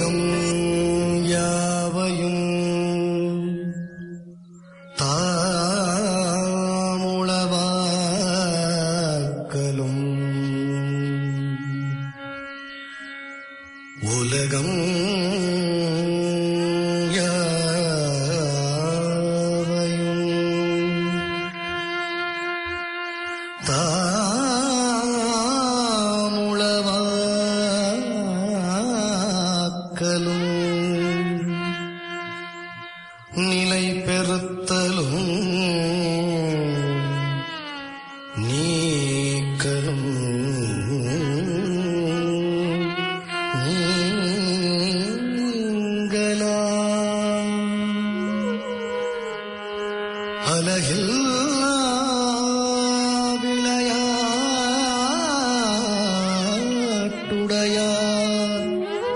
உலகம் யாவையும் தாமுளவாக்கலும் உலகம் யாவையும் தாமுளவாக்கலும் நிலை பெறுத்தலும் நீக்கலும் நீங்களாம் அலகில்லா விளையாட்டுடையார்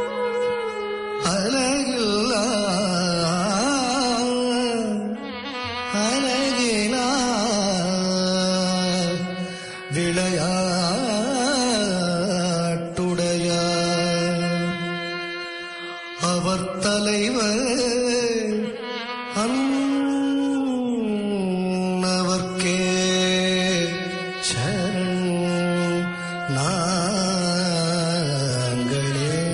அலகில்லா அலகிலா விளையாட்டுடையார் அவர் தலைவர் அன்னவர்க்கே சரண் நாங்களே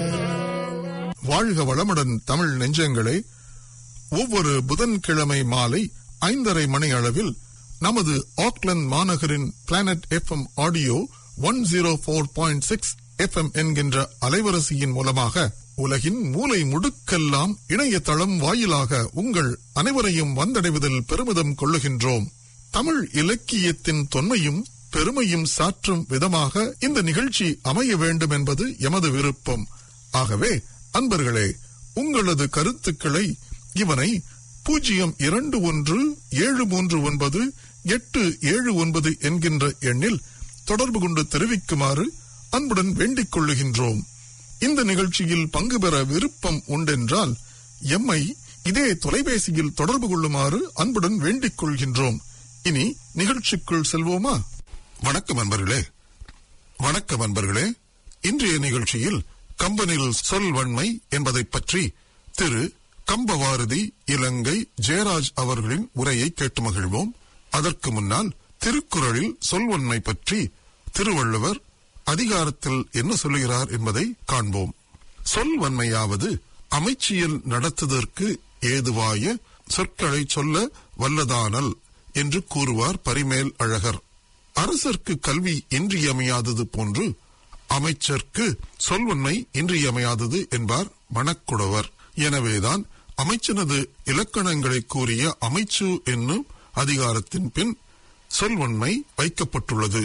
வாழ்க வளமுடன் தமிழ் நெஞ்சங்களே ஒவ்வொரு புதன்கிழமை மாலை ஐந்தரை மணி அளவில் நமது ஆக்லந்து மாநகரின் Planet FM audio one zero four point six FM என்கின்ற அலைவரிசையின் மூலமாக உலகின் மூலை முடுக்கெல்லாம் இணையதளம் வாயிலாக உங்கள் அனைவரையும் வந்தடைவதில் பெருமிதம் கொள்ளுகின்றோம் தமிழ் இலக்கியத்தின் தொன்மையும் பெருமையும் சாற்றும் விதமாக இந்த நிகழ்ச்சி அமைய வேண்டும் என்பது எமது விருப்பம் ஆகவே அன்பர்களே உங்களது கருத்துக்களை இவனை பூஜ்ஜியம் இரண்டு ஒன்று ஏழு மூன்று ஒன்பது எட்டு ஏழு ஒன்பது என்கின்ற எண்ணில் தொடர்பு கொண்டு தெரிவிக்குமாறு அன்புடன் வேண்டிக் கொள்ளுகின்றோம் இந்த நிகழ்ச்சியில் பங்கு பெற விருப்பம் உண்டென்றால் எம்மை இதே தொலைபேசியில் தொடர்பு கொள்ளுமாறு அன்புடன் வேண்டிக் கொள்கின்றோம் இனி நிகழ்ச்சிக்குள் செல்வோமா வணக்கம் அன்பர்களே வணக்கம் அன்பர்களே இன்றைய நிகழ்ச்சியில் கம்பனில் சொல்வன்மை என்பதைப் பற்றி திரு கம்பவாரதி இலங்கை ஜெயராஜ் அவர்களின் உரையை கேட்டு மகிழ்வோம் அதற்கு முன்னால் திருக்குறளில் சொல்வன்மை பற்றி திருவள்ளுவர் அதிகாரத்தில் என்ன சொல்லுகிறார் என்பதை காண்போம் சொல்வன்மையாவது அமைச்சியல் நடத்துதற்கு ஏதுவாய சொற்களை சொல்ல வல்லதானல் என்று கூறுவார் பரிமேல் அழகர் அரசர்க்கு கல்வி இன்றியமையாதது போன்று அமைச்சர்க்கு சொல்வன்மை இன்றியமையாதது என்பார் மணக்குடவர் எனவேதான் அமைச்சனது இலக்கணங்களை கூறிய அமைச்சு என்னும் அதிகாரத்தின் பின் சொல்வன்மை வைக்கப்பட்டுள்ளது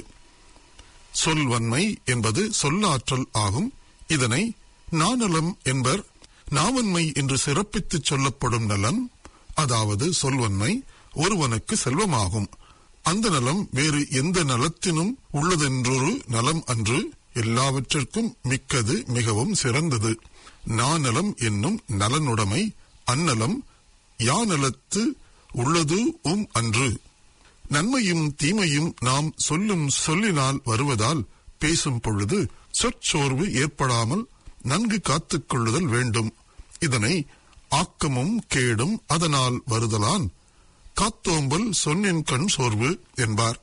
சொல்வன்மை என்பது சொல்லாற்றல் ஆகும் இதனை நாநலம் என்பர் நாவன்மை என்று சிறப்பித்துச் சொல்லப்படும் நலன் அதாவது சொல்வன்மை ஒருவனுக்கு செல்வமாகும் அந்த நலம் வேறு எந்த நலத்தினும் உள்ளதென்றொரு நலம் அன்று எல்லாவற்றிற்கும் மிக்கது மிகவும் சிறந்தது நாநலம் என்னும் நலனுடைமை அந்நலம் யாநலத்து உள்ளது உம் அன்று நன்மையும் தீமையும் நாம் சொல்லும் சொல்லினால் வருவதால் பேசும் பொழுது சொற்சோர்வு ஏற்படாமல் நன்கு காத்துக் கொள்ளுதல் வேண்டும் இதனை ஆக்கமும் கேடும் அதனால் வருதலான் காத்தோம்பல் சொன்னின் கண் சோர்வு என்பார்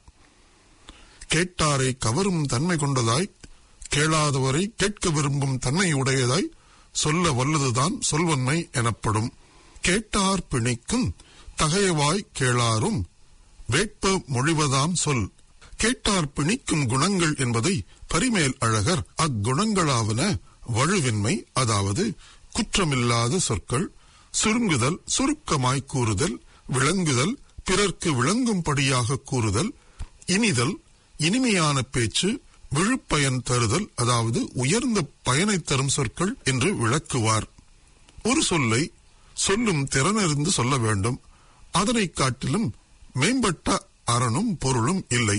கேட்டாரை கவரும் தன்மை கொண்டதாய் கேளாதவரை கேட்க விரும்பும் தன்மை உடையதாய் சொல்ல வல்லதுதான் சொல்வன்மை எனப்படும் கேட்டார் பிணிக்கும் தகையவாய் கேளாரும் வேட்ப மொழிவதாம் சொல் கேட்டார் பிணிக்கும் குணங்கள் என்பதை பரிமேல் அழகர் அக்குணங்களாவன வழுவின்மை அதாவது குற்றமில்லாத சொற்கள் சுருங்குதல் சுருக்கமாய் கூறுதல் விளங்குதல் பிறர்க்கு விளங்கும்படியாக கூறுதல் இனிதல் இனிமையான பேச்சு விழுப்பயன் தருதல் அதாவது உயர்ந்த பயனை தரும் சொற்கள் என்று விளக்குவார் ஒரு சொல்லை சொல்லும் திறனிருந்து சொல்ல வேண்டும் அதனை காட்டிலும் மேம்பட்ட அறனும் பொருளும் இல்லை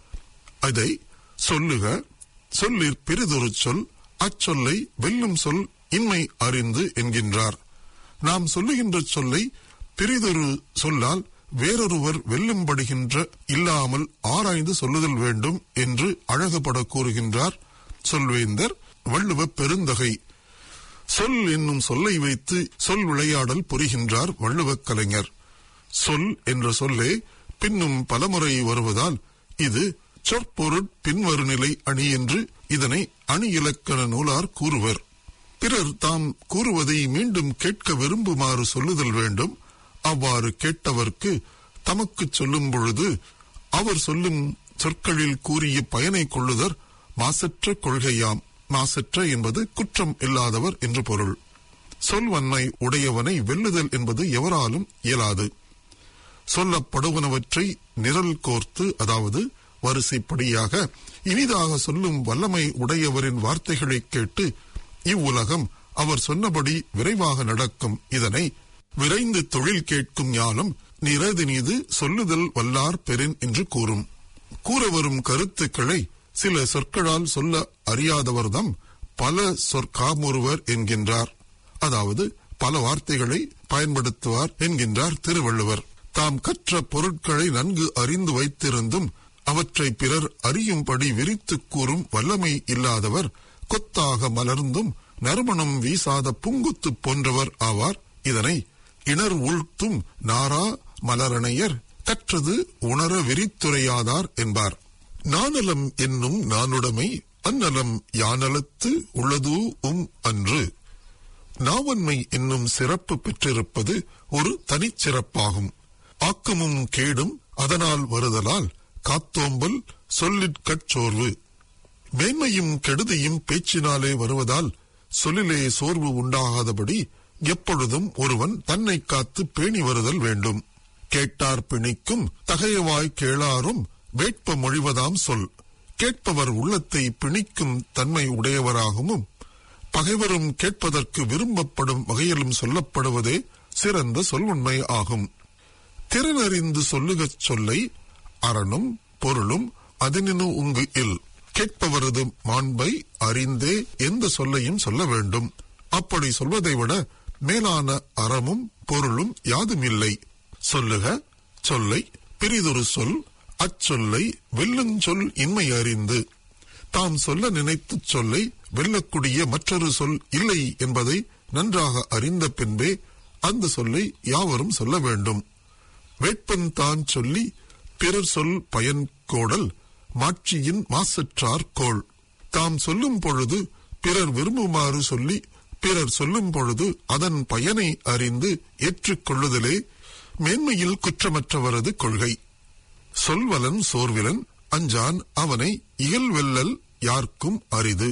அதை சொல்லுக சொல்லிற் பிறிதொரு சொல் அச்சொல்லை வெல்லும் சொல் இன்மை அறிந்து என்கின்றார் நாம் சொல்லுகின்ற சொல்லை பிறிதொரு சொல்லால் வேறொருவர் வெல்லும்படுகின்ற இல்லாமல் ஆராய்ந்து சொல்லுதல் வேண்டும் என்று அழகுபட கூறுகின்றார் சொல்வேந்தர் வள்ளுவ பெருந்தகை சொல் என்னும் சொல்லை வைத்து சொல் விளையாடல் புரிகின்றார் வள்ளுவக் கலைஞர் சொல் என்ற சொல்லே பின்னும் பலமுறை வருவதால் இது சொற்பொருட் பின்வருநிலை அணி என்று இதனை அணி இலக்கண நூலார் கூறுவர் பிறர் தாம் கூறுவதை மீண்டும் கேட்க விரும்புமாறு சொல்லுதல் வேண்டும் அவ்வாறு கேட்டவர்க்கு தமக்கு சொல்லும் பொழுது அவர் சொல்லும் சொற்களில் கூறிய பயனை கொள்ளுதற் மாசற்ற கொள்கையாம் மாசற்ற என்பது குற்றம் இல்லாதவர் என்று பொருள் சொல்வன்மை உடையவனை வெல்லுதல் என்பது எவராலும் இயலாது சொல்லப்படுவனவற்றை நிரல் கோர்த்து அதாவது வரிசைப்படியாக இனிதாக சொல்லும் வல்லமை உடையவரின் வார்த்தைகளை கேட்டு இவ்வுலகம் அவர் சொன்னபடி விரைவாக நடக்கும் இதனை விரைந்து தொழில் கேட்கும் ஞானம் நிறதினிது சொல்லுதல் வல்லார் பெறின் என்று கூறும் கூற வரும் கருத்துக்களை சில சொற்களால் சொல்ல அறியாதவர்தம் பல சொற்காமுறுவர் என்கின்றார் அதாவது பல வார்த்தைகளை பயன்படுத்துவார் என்கின்றார் திருவள்ளுவர் தாம் கற்ற பொருட்களை நன்கு அறிந்து வைத்திருந்தும் அவற்றை பிறர் அறியும்படி விரித்துக் கூறும் வல்லமை இல்லாதவர் கொத்தாக மலர்ந்தும் நறுமணம் வீசாத பூங்குத்து போன்றவர் ஆவார் இதனை இணர் உழ்த்தும் நாரா மலரணையர் கற்றது உணர விரித்துரையாதார் என்பார் நானலம் என்னும் நானுடைமை அந்நலம் யானலத்து உள்ளதூ உம் அன்று நாவன்மை என்னும் சிறப்பு பெற்றிருப்பது ஒரு தனிச்சிறப்பாகும் ஆக்கமும் கேடும் அதனால் வருதலால் காத்தோம்பல் சொல்லிற்கட்சோர்வு மேன்மையும் கெடுதியும் பேச்சினாலே வருவதால் சொல்லிலே சோர்வு உண்டாகாதபடி எப்பொழுதும் ஒருவன் தன்னை காத்து பேணி வருதல் வேண்டும் கேட்டார் பிணிக்கும் தகையவாய் கேளாரும் வேட்ப மொழிவதாம் சொல் கேட்பவர் உள்ளத்தை பிணிக்கும் தன்மை உடையவராகவும் பகைவரும் கேட்பதற்கு விரும்பப்படும் வகையிலும் சொல்லப்படுவதே சிறந்த சொல்வுண்மை ஆகும் திறனறிந்து சொல்லுகச் சொல்லை அரணும் பொருளும் அதனினு உங்கு இல் கேட்பவரது மாண்பை அறிந்தே எந்த சொல்லையும் சொல்ல வேண்டும் அப்படி சொல்வதை விட மேலான அறமும் பொருளும் யாதுமில்லை சொல்லுக சொல்லை பிரிதொரு சொல் அச்சொல்லை வெல்லுஞ்சொல் இன்மை அறிந்து தாம் சொல்ல நினைத்த சொல்லை வெல்லக்கூடிய மற்றொரு சொல் இல்லை என்பதை நன்றாக அறிந்த பின்பே அந்த சொல்லை யாவரும் சொல்ல வேண்டும் வேட்பன் தான் சொல்லி பிறர் சொல் பயன் கோடல் மாட்சியின் மாசற்றார் கோள் தாம் சொல்லும் பொழுது பிறர் விரும்புமாறு சொல்லி பிறர் சொல்லும் பொழுது அதன் பயனை அறிந்து ஏற்றுக்கொள்ளுதலே மேன்மையில் குற்றமற்றவரது கொள்கை சொல்வலன் சோர்விலன் அஞ்சான் அவனை இயல்வெல்லல் யார்க்கும் அரிது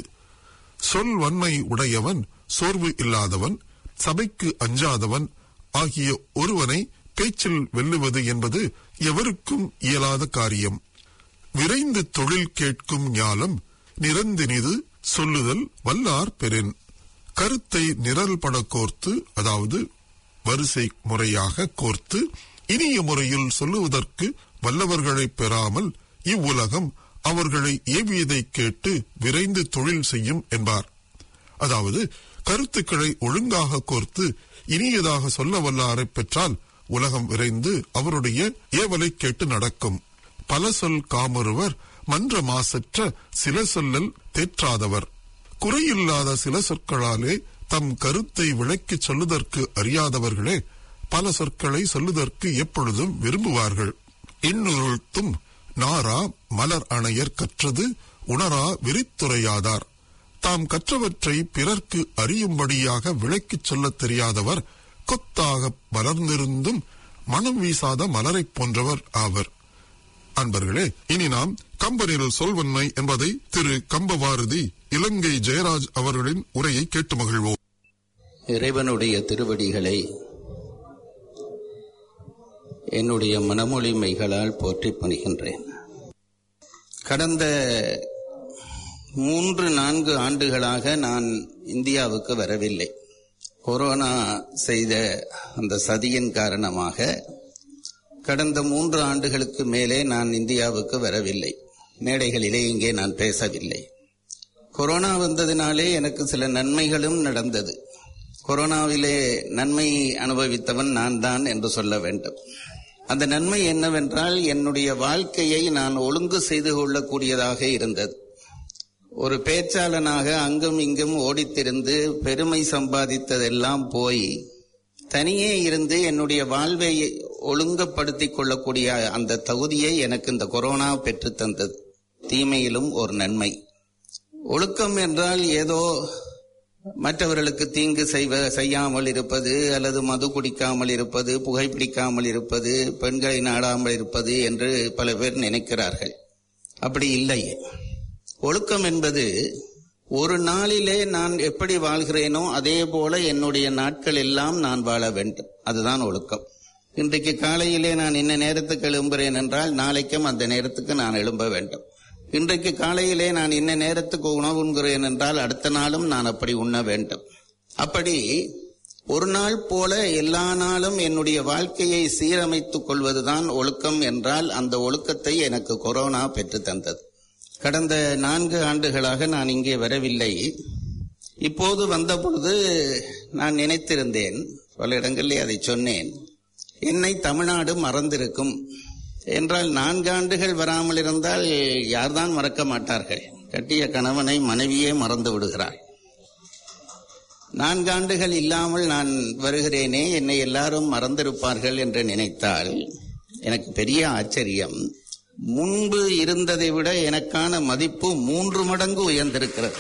சொல் வன்மை உடையவன் சோர்வு இல்லாதவன் சபைக்கு அஞ்சாதவன் ஆகிய ஒருவனை பேச்சில் வெல்லுவது என்பது எவருக்கும் இயலாத காரியம் விரைந்து தொழில் கேட்கும் ஞாலம் நிறந்தினிது சொல்லுதல் வல்லார் பெறின் கருத்தை நிரல் பட கோர்த்து அதாவது வரிசை முறையாக கோர்த்து இனிய முறையில் சொல்லுவதற்கு வல்லவர்களை பெறாமல் இவ்வுலகம் அவர்களை ஏவியதை கேட்டு விரைந்து தொழில் செய்யும் என்பார் அதாவது கருத்துக்களை ஒழுங்காக கோர்த்து இனியதாக சொல்ல வல்லாரை பெற்றால் உலகம் விரைந்து அவருடைய ஏவலை கேட்டு நடக்கும் பல சொல் காமொருவர் மன்ற மாசற்ற சில சொல்லல் தேற்றாதவர் குறையில்லாத சில சொற்களாலே தம் கருத்தை விளக்கிச் சொல்லுதற்கு அறியாதவர்களே பல சொற்களை சொல்லுதற்கு எப்பொழுதும் விரும்புவார்கள் இன்னொருத்தும் நாரா மலர் அணையர் கற்றது உணரா விரித்துரையாதார் தாம் கற்றவற்றை பிறர்க்கு அறியும்படியாக விளக்கிச் சொல்லத் தெரியாதவர் கொத்தாக மலர்ந்திருந்தும் மனம் வீசாத மலரைப் போன்றவர் ஆவர் அன்பர்களே இனி நாம் கம்பனில் சொல்வன்மை என்பதை திரு கம்பவாரதி இலங்கை ஜெயராஜ் அவர்களின் உரையை கேட்டு மகிழ்வோம் இறைவனுடைய திருவடிகளை என்னுடைய மனமொழிமைகளால் போற்றி பணிகின்றேன் கடந்த மூன்று நான்கு ஆண்டுகளாக நான் இந்தியாவுக்கு வரவில்லை கொரோனா செய்த அந்த சதியின் காரணமாக கடந்த மூன்று ஆண்டுகளுக்கு மேலே நான் இந்தியாவுக்கு வரவில்லை மேடைகளிலே இங்கே நான் பேசவில்லை கொரோனா வந்ததினாலே எனக்கு சில நன்மைகளும் நடந்தது கொரோனாவிலே நன்மை அனுபவித்தவன் நான் தான் என்று சொல்ல வேண்டும் அந்த நன்மை என்னவென்றால் என்னுடைய வாழ்க்கையை நான் ஒழுங்கு செய்து கொள்ளக்கூடியதாக இருந்தது ஒரு பேச்சாளனாக அங்கும் இங்கும் ஓடித்திருந்து பெருமை சம்பாதித்ததெல்லாம் போய் தனியே இருந்து என்னுடைய வாழ்வை ஒழுங்கப்படுத்திக் கொள்ளக்கூடிய அந்த தகுதியை எனக்கு இந்த கொரோனா பெற்று தந்தது தீமையிலும் ஒரு நன்மை ஒழுக்கம் என்றால் ஏதோ மற்றவர்களுக்கு தீங்கு செய்வ செய்யாமல் இருப்பது அல்லது மது குடிக்காமல் இருப்பது புகைப்பிடிக்காமல் இருப்பது பெண்களை நாடாமல் இருப்பது என்று பல பேர் நினைக்கிறார்கள் அப்படி இல்லை ஒழுக்கம் என்பது ஒரு நாளிலே நான் எப்படி வாழ்கிறேனோ அதே போல என்னுடைய நாட்கள் எல்லாம் நான் வாழ வேண்டும் அதுதான் ஒழுக்கம் இன்றைக்கு காலையிலே நான் என்ன நேரத்துக்கு எழும்புகிறேன் என்றால் நாளைக்கும் அந்த நேரத்துக்கு நான் எழும்ப வேண்டும் இன்றைக்கு காலையிலே நான் என்ன நேரத்துக்கு உணவு உண்கிறேன் என்றால் அடுத்த நாளும் நான் அப்படி உண்ண வேண்டும் அப்படி ஒரு நாள் போல எல்லா நாளும் என்னுடைய வாழ்க்கையை சீரமைத்துக் கொள்வதுதான் ஒழுக்கம் என்றால் அந்த ஒழுக்கத்தை எனக்கு கொரோனா பெற்று தந்தது கடந்த நான்கு ஆண்டுகளாக நான் இங்கே வரவில்லை இப்போது வந்த பொழுது நான் நினைத்திருந்தேன் பல இடங்களிலே அதை சொன்னேன் என்னை தமிழ்நாடு மறந்திருக்கும் என்றால் நான்கு ஆண்டுகள் வராமல் இருந்தால் யார்தான் மறக்க மாட்டார்கள் கட்டிய கணவனை மனைவியே மறந்து விடுகிறாள் நான்காண்டுகள் இல்லாமல் நான் வருகிறேனே என்னை எல்லாரும் மறந்திருப்பார்கள் என்று நினைத்தால் எனக்கு பெரிய ஆச்சரியம் முன்பு இருந்ததை விட எனக்கான மதிப்பு மூன்று மடங்கு உயர்ந்திருக்கிறது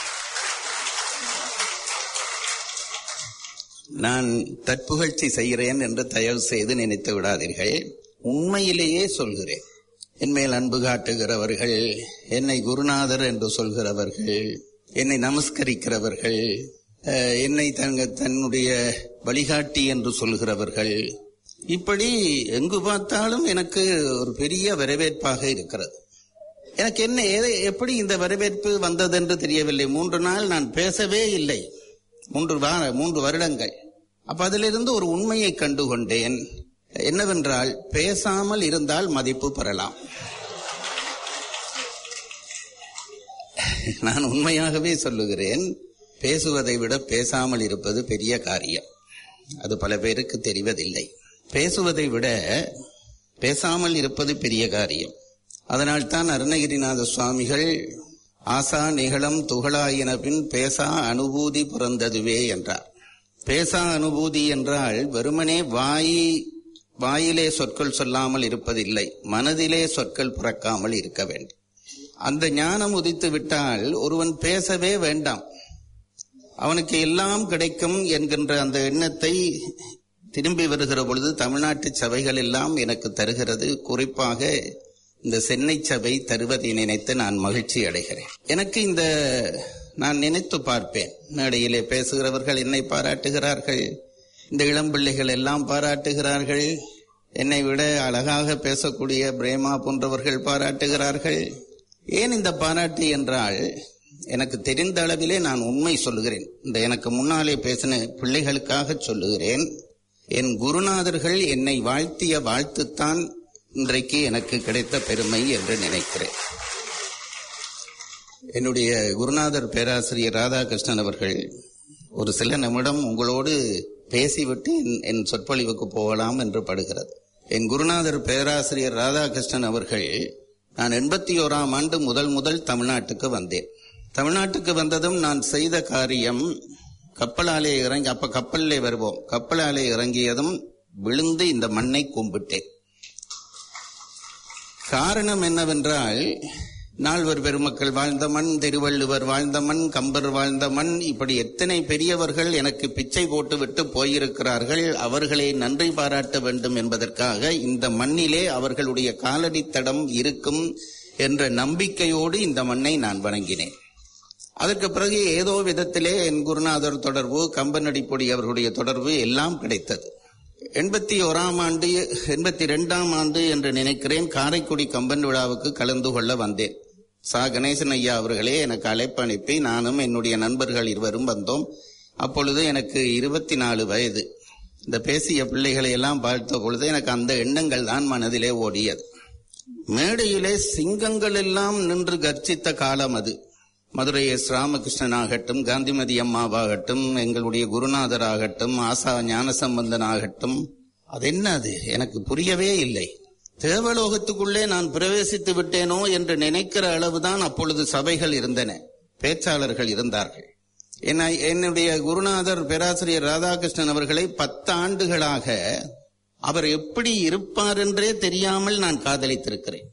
நான் தற்புகழ்ச்சி செய்கிறேன் என்று தயவு செய்து நினைத்து விடாதீர்கள் உண்மையிலேயே சொல்கிறேன் என் மேல் அன்பு காட்டுகிறவர்கள் என்னை குருநாதர் என்று சொல்கிறவர்கள் என்னை நமஸ்கரிக்கிறவர்கள் அஹ், என்னை தங்க தன்னுடைய வழிகாட்டி என்று சொல்கிறவர்கள் இப்படி எங்கு பார்த்தாலும் எனக்கு ஒரு பெரிய வரவேற்பாக இருக்கிறது எனக்கு என்ன எதை- எப்படி இந்த வரவேற்பு வந்ததென்று தெரியவில்லை மூன்று நாள் நான் பேசவே இல்லை மூன்று வார மூன்று வருடங்கள் அப்ப அதிலிருந்து ஒரு உண்மையை கண்டுகொண்டேன் என்னவென்றால் பேசாமல் இருந்தால் மதிப்பு பெறலாம் நான் உண்மையாகவே சொல்லுகிறேன் பேசுவதை விட பேசாமல் இருப்பது பெரிய காரியம் அது பல பேருக்கு தெரிவதில்லை பேசுவதை விட பேசாமல் இருப்பது பெரிய காரியம் அதனால்தான் அருணகிரிநாத சுவாமிகள் ஆசா நிகழம் துகளாயின பின் பேசா அனுபூதி பிறந்ததுவே என்றார் பேசா அனுபூதி என்றால் வெறுமனே வாய் வாயிலே சொற்கள் சொல்லாமல் இருப்பதில்லை மனதிலே சொற்கள் பிறக்காமல் இருக்க வேண்டும் அந்த ஞானம் உதித்து விட்டால் ஒருவன் பேசவே வேண்டாம் அவனுக்கு எல்லாம் கிடைக்கும் என்கின்ற அந்த எண்ணத்தை திரும்பி வருகிற பொழுது தமிழ்நாட்டு சபைகள் எல்லாம் எனக்கு தருகிறது குறிப்பாக இந்த சென்னை சபை தருவதை நினைத்து நான் மகிழ்ச்சி அடைகிறேன் எனக்கு இந்த நான் நினைத்து பார்ப்பேன் மேடையிலே பேசுகிறவர்கள் என்னை பாராட்டுகிறார்கள் இந்த இளம் பிள்ளைகள் எல்லாம் பாராட்டுகிறார்கள் என்னை விட அழகாக பேசக்கூடிய பிரேமா போன்றவர்கள் பாராட்டுகிறார்கள் ஏன் இந்த பாராட்டு என்றால் எனக்கு தெரிந்த அளவிலே நான் உண்மை சொல்லுகிறேன் இந்த எனக்கு முன்னாலே பேசின பிள்ளைகளுக்காக சொல்லுகிறேன் என் குருநாதர்கள் என்னை வாழ்த்திய வாழ்த்துத்தான் இன்றைக்கு எனக்கு கிடைத்த பெருமை என்று நினைக்கிறேன் என்னுடைய குருநாதர் பேராசிரியர் ராதாகிருஷ்ணன் அவர்கள் ஒரு சில நிமிடம் உங்களோடு பேசிவிட்டு என்- என் சொற்பொழிவுக்கு போகலாம் என்று படுகிறது என் குருநாதர் பேராசிரியர் ராதாகிருஷ்ணன் அவர்கள் நான் எண்பத்தி ஓராம் ஆண்டு முதல் முதல் தமிழ்நாட்டுக்கு வந்தேன் தமிழ்நாட்டுக்கு வந்ததும் நான் செய்த காரியம் கப்பலாலே இறங்கி அப்ப கப்பலிலே வருவோம் கப்பலாலே இறங்கியதும் விழுந்து இந்த மண்ணை கும்பிட்டேன் காரணம் என்னவென்றால் நால்வர் பெருமக்கள் வாழ்ந்த மண் திருவள்ளுவர் வாழ்ந்த மண் கம்பர் வாழ்ந்த மண் இப்படி எத்தனை பெரியவர்கள் எனக்கு பிச்சை போட்டுவிட்டு போயிருக்கிறார்கள் அவர்களை நன்றி பாராட்ட வேண்டும் என்பதற்காக இந்த மண்ணிலே அவர்களுடைய காலடி தடம் இருக்கும் என்ற நம்பிக்கையோடு இந்த மண்ணை நான் வணங்கினேன் அதற்கு பிறகு ஏதோ விதத்திலே என் குருநாதர் தொடர்பு கம்பனடிப்பொடி அவர்களுடைய தொடர்பு எல்லாம் கிடைத்தது எண்பத்தி ஓராம் ஆண்டு எண்பத்தி ரெண்டாம் ஆண்டு என்று நினைக்கிறேன் காரைக்குடி கம்பன் விழாவுக்கு கலந்து கொள்ள வந்தேன் சா கணேசன் ஐயா அவர்களே எனக்கு அழைப்பு அனுப்பி நானும் என்னுடைய நண்பர்கள் இருவரும் வந்தோம் அப்பொழுது எனக்கு இருபத்தி நாலு வயது இந்த பேசிய பிள்ளைகளை எல்லாம் பார்த்த பொழுது எனக்கு அந்த எண்ணங்கள் தான் மனதிலே ஓடியது மேடையிலே சிங்கங்கள் எல்லாம் நின்று கர்ஜித்த காலம் அது மதுரை எஸ் ராமகிருஷ்ணன் ஆகட்டும் காந்திமதி அம்மாவாகட்டும் எங்களுடைய குருநாதர் ஆகட்டும் ஆசா ஞானசம்பந்தன் ஆகட்டும் அது என்ன அது எனக்கு புரியவே இல்லை தேவலோகத்துக்குள்ளே நான் பிரவேசித்து விட்டேனோ என்று நினைக்கிற அளவுதான் அப்பொழுது சபைகள் இருந்தன பேச்சாளர்கள் இருந்தார்கள் என்ன என்னுடைய குருநாதர் பேராசிரியர் ராதாகிருஷ்ணன் அவர்களை பத்து ஆண்டுகளாக அவர் எப்படி இருப்பார் என்றே தெரியாமல் நான் காதலித்திருக்கிறேன்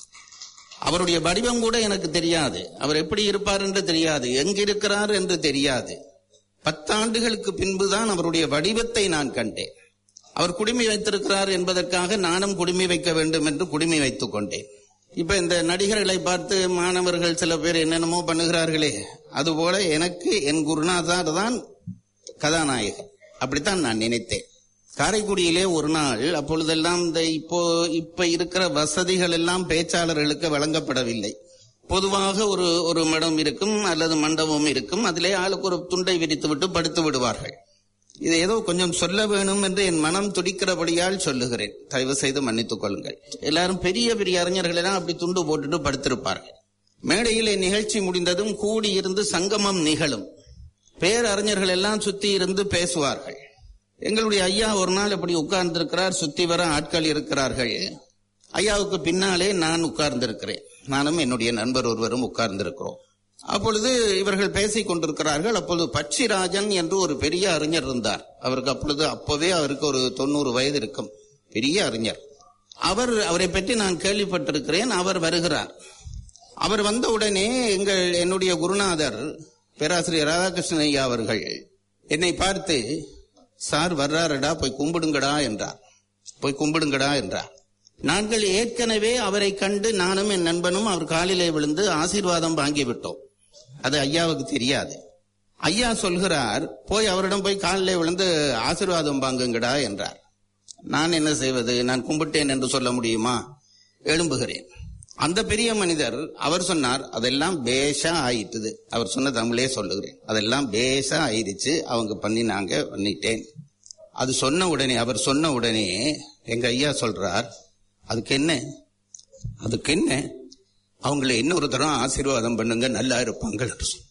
அவருடைய வடிவம் கூட எனக்கு தெரியாது அவர் எப்படி இருப்பார் என்று தெரியாது எங்கிருக்கிறார் என்று தெரியாது பத்தாண்டுகளுக்கு பின்புதான் அவருடைய வடிவத்தை நான் கண்டேன் அவர் குடுமி வைத்திருக்கிறார் என்பதற்காக நானும் குடுமி வைக்க வேண்டும் என்று குடுமி வைத்துக் கொண்டேன் இப்ப இந்த நடிகர்களை பார்த்து மாணவர்கள் சில பேர் என்னென்னமோ பண்ணுகிறார்களே அதுபோல எனக்கு என் குருநாதர் தான் கதாநாயகர் அப்படித்தான் நான் நினைத்தேன் காரைக்குடியிலே ஒரு நாள் அப்பொழுதெல்லாம் இந்த இப்போ இப்ப இருக்கிற வசதிகள் எல்லாம் பேச்சாளர்களுக்கு வழங்கப்படவில்லை பொதுவாக ஒரு ஒரு மடம் இருக்கும் அல்லது மண்டபம் இருக்கும் அதிலே ஆளுக்கு ஒரு துண்டை விரித்து விட்டு படுத்து விடுவார்கள் இது ஏதோ கொஞ்சம் சொல்ல வேணும் என்று என் மனம் துடிக்கிறபடியால் சொல்லுகிறேன் தயவு செய்து மன்னித்துக் கொள்ளுங்கள் எல்லாரும் பெரிய பெரிய அறிஞர்கள் எல்லாம் அப்படி துண்டு போட்டுட்டு படுத்திருப்பார்கள் மேடையில் நிகழ்ச்சி முடிந்ததும் கூடியிருந்து சங்கமம் நிகழும் பேரறிஞர்கள் எல்லாம் சுத்தி இருந்து பேசுவார்கள் எங்களுடைய ஐயா ஒரு நாள் இப்படி உட்கார்ந்திருக்கிறார் சுத்தி வர ஆட்கள் இருக்கிறார்கள் ஐயாவுக்கு பின்னாலே நான் உட்கார்ந்திருக்கிறேன் நானும் என்னுடைய நண்பர் ஒருவரும் உட்கார்ந்திருக்கிறோம் அப்பொழுது இவர்கள் பேசிக் கொண்டிருக்கிறார்கள் அப்பொழுது பட்சிராஜன் என்று ஒரு பெரிய அறிஞர் இருந்தார் அவருக்கு அப்பொழுது அப்பவே அவருக்கு ஒரு தொண்ணூறு வயது இருக்கும் பெரிய அறிஞர் அவர் அவரை பற்றி நான் கேள்விப்பட்டிருக்கிறேன் அவர் வருகிறார் அவர் வந்த உடனே எங்கள் என்னுடைய குருநாதர் பேராசிரியர் ராதாகிருஷ்ணன் ஐயா அவர்கள் என்னை பார்த்து சார் வர்றாருடா போய் கும்பிடுங்கடா என்றார் போய் கும்பிடுங்கடா என்றார் நாங்கள் ஏற்கனவே அவரை கண்டு நானும் என் நண்பனும் அவர் காலிலே விழுந்து ஆசீர்வாதம் வாங்கிவிட்டோம் அது ஐயாவுக்கு தெரியாது ஐயா சொல்கிறார் போய் அவரிடம் போய் காலிலே விழுந்து ஆசீர்வாதம் வாங்குங்கடா என்றார் நான் என்ன செய்வது நான் கும்பிட்டேன் என்று சொல்ல முடியுமா எழும்புகிறேன் அந்த பெரிய மனிதர் அவர் சொன்னார் அதெல்லாம் பேஷா ஆயிட்டுது அவர் சொன்ன தமிழே சொல்லுகிறேன் அதெல்லாம் பேஷா ஆயிடுச்சு அவங்க பண்ணி நாங்க பண்ணிட்டேன் அது சொன்ன உடனே அவர் சொன்ன உடனே எங்க ஐயா சொல்றார் அதுக்கு என்ன அதுக்கு என்ன அவங்களை இன்னொரு தரம் ஆசீர்வாதம் பண்ணுங்க நல்லா இருப்பாங்க என்று சொன்னார்.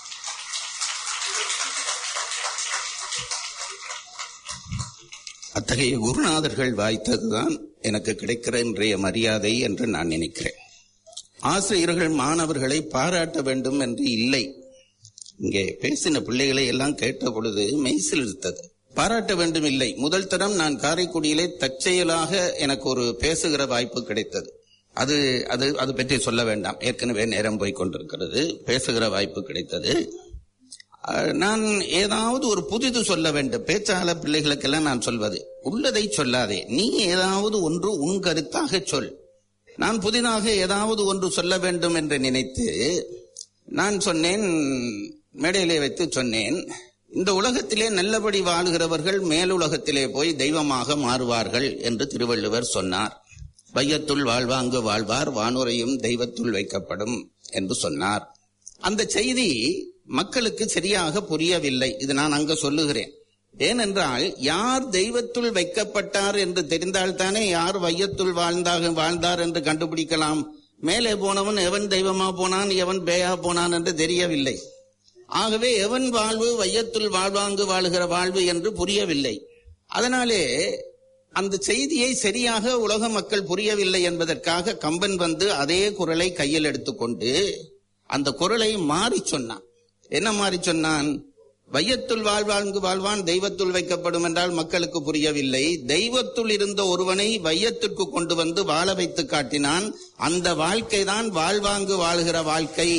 அத்தகைய குருநாதர்கள் வாய்த்ததுதான் எனக்கு கிடைக்கிற இன்றைய மரியாதை என்று நான் நினைக்கிறேன் ஆசிரியர்கள் மாணவர்களை பாராட்ட வேண்டும் என்று இல்லை இங்கே பேசின பிள்ளைகளை எல்லாம் கேட்ட பொழுது மெய்சில் இருந்தது பாராட்ட வேண்டும் இல்லை முதல் தரம் நான் காரைக்குடியிலே தற்செயலாக எனக்கு ஒரு பேசுகிற வாய்ப்பு கிடைத்தது அது அது அது பற்றி சொல்ல வேண்டாம் ஏற்கனவே நேரம் போய் கொண்டிருக்கிறது பேசுகிற வாய்ப்பு கிடைத்தது அஹ், நான் ஏதாவது ஒரு புதிது சொல்ல வேண்டும் பேச்சாளர் பிள்ளைகளுக்கெல்லாம் நான் சொல்வது உள்ளதை சொல்லாதே நீ ஏதாவது ஒன்று உன் கருத்தாக சொல் நான் புதிதாக ஏதாவது ஒன்று சொல்ல வேண்டும் என்று நினைத்து நான் சொன்னேன் மேடையிலே வைத்து சொன்னேன் இந்த உலகத்திலே நல்லபடி வாழுகிறவர்கள் மேலுலகத்திலே போய் தெய்வமாக மாறுவார்கள் என்று திருவள்ளுவர் சொன்னார் வையத்துள் வாழ்வாங்கு வாழ்வார் வானுரையும் தெய்வத்துள் வைக்கப்படும் என்று சொன்னார் அந்த செய்தி மக்களுக்கு சரியாக புரியவில்லை இது நான் அங்க சொல்லுகிறேன் ஏனென்றால் யார் தெய்வத்துள் வைக்கப்பட்டார் என்று தெரிந்தால்தானே யார் வையத்துள் வாழ்ந்தாக வாழ்ந்தார் என்று கண்டுபிடிக்கலாம் மேலே போனவன் எவன் தெய்வமா போனான் எவன் பேயா போனான் என்று தெரியவில்லை ஆகவே எவன் வாழ்வு வையத்துள் வாழ்வாங்கு வாழுகிற வாழ்வு என்று புரியவில்லை அதனாலே அந்த செய்தியை சரியாக உலக மக்கள் புரியவில்லை என்பதற்காக கம்பன் வந்து அதே குரலை கையில் எடுத்துக்கொண்டு அந்த குரலை மாறி சொன்னான் என்ன மாறி சொன்னான் வையத்துள் வாழ்வாங்கு வாழ்வான் தெய்வத்துள் வைக்கப்படும் என்றால் மக்களுக்கு புரியவில்லை தெய்வத்துள் இருந்த ஒருவனை வையத்திற்கு கொண்டு வந்து வாழ வைத்து காட்டினான் அந்த வாழ்க்கை தான் வாழ்வாங்கு வாழ்கிற வாழ்க்கை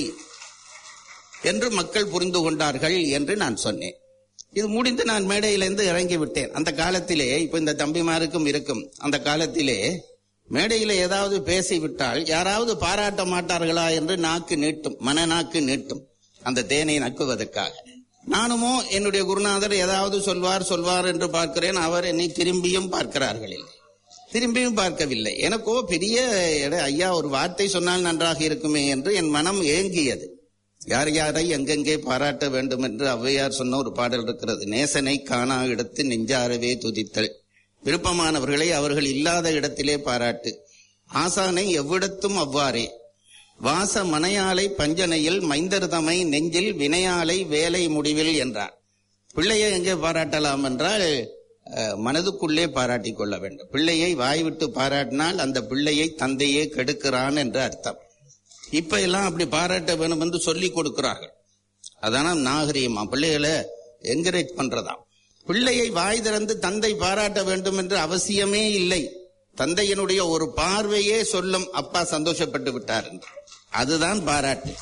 என்று மக்கள் புரிந்து கொண்டார்கள் என்று நான் சொன்னேன் இது முடிந்து நான் மேடையிலிருந்து இறங்கி விட்டேன் அந்த காலத்திலே இப்ப இந்த தம்பிமாருக்கும் இருக்கும் அந்த காலத்திலே மேடையில ஏதாவது பேசிவிட்டால் யாராவது பாராட்ட மாட்டார்களா என்று நாக்கு நீட்டும் மனநாக்கு நீட்டும் அந்த தேனை நக்குவதற்காக நானுமோ என்னுடைய குருநாதர் ஏதாவது சொல்வார் சொல்வார் என்று பார்க்கிறேன் அவர் என்னை திரும்பியும் பார்க்கிறார்கள் இல்லை திரும்பியும் பார்க்கவில்லை எனக்கோ பெரிய எட- ஐயா ஒரு வார்த்தை சொன்னால் நன்றாக இருக்குமே என்று என் மனம் ஏங்கியது யார் யாரை எங்கெங்கே பாராட்ட வேண்டும் என்று ஔவையார் சொன்ன ஒரு பாடல் இருக்கிறது நேசனை காணா இடத்து நெஞ்சாரவே துதித்தல் விருப்பமானவர்களை அவர்கள் இல்லாத இடத்திலே பாராட்டு ஆசானை எவ்விடத்தும் அவ்வாறே வாச மனையாளை பஞ்சனையில் மைந்தர்தமை நெஞ்சில் வினையாளை வேலை முடிவில் என்றார் பிள்ளையை எங்கே பாராட்டலாம் என்றால் அஹ், மனதுக்குள்ளே பாராட்டிக் கொள்ள வேண்டும் பிள்ளையை வாய்விட்டு பாராட்டினால் அந்த பிள்ளையை தந்தையே கெடுக்கிறான் என்று அர்த்தம் இப்ப எல்லாம் அப்படி பாராட்ட வேணும் என்று சொல்லி கொடுக்கிறார்கள் அதான நாகரிகமா பிள்ளைகளை என்கரேஜ் பண்றதாம் பிள்ளையை வாய் திறந்து தந்தை பாராட்ட வேண்டும் என்று அவசியமே இல்லை தந்தையினுடைய ஒரு பார்வையே சொல்லும் அப்பா சந்தோஷப்பட்டு விட்டார் என்று அதுதான் பாராட்டு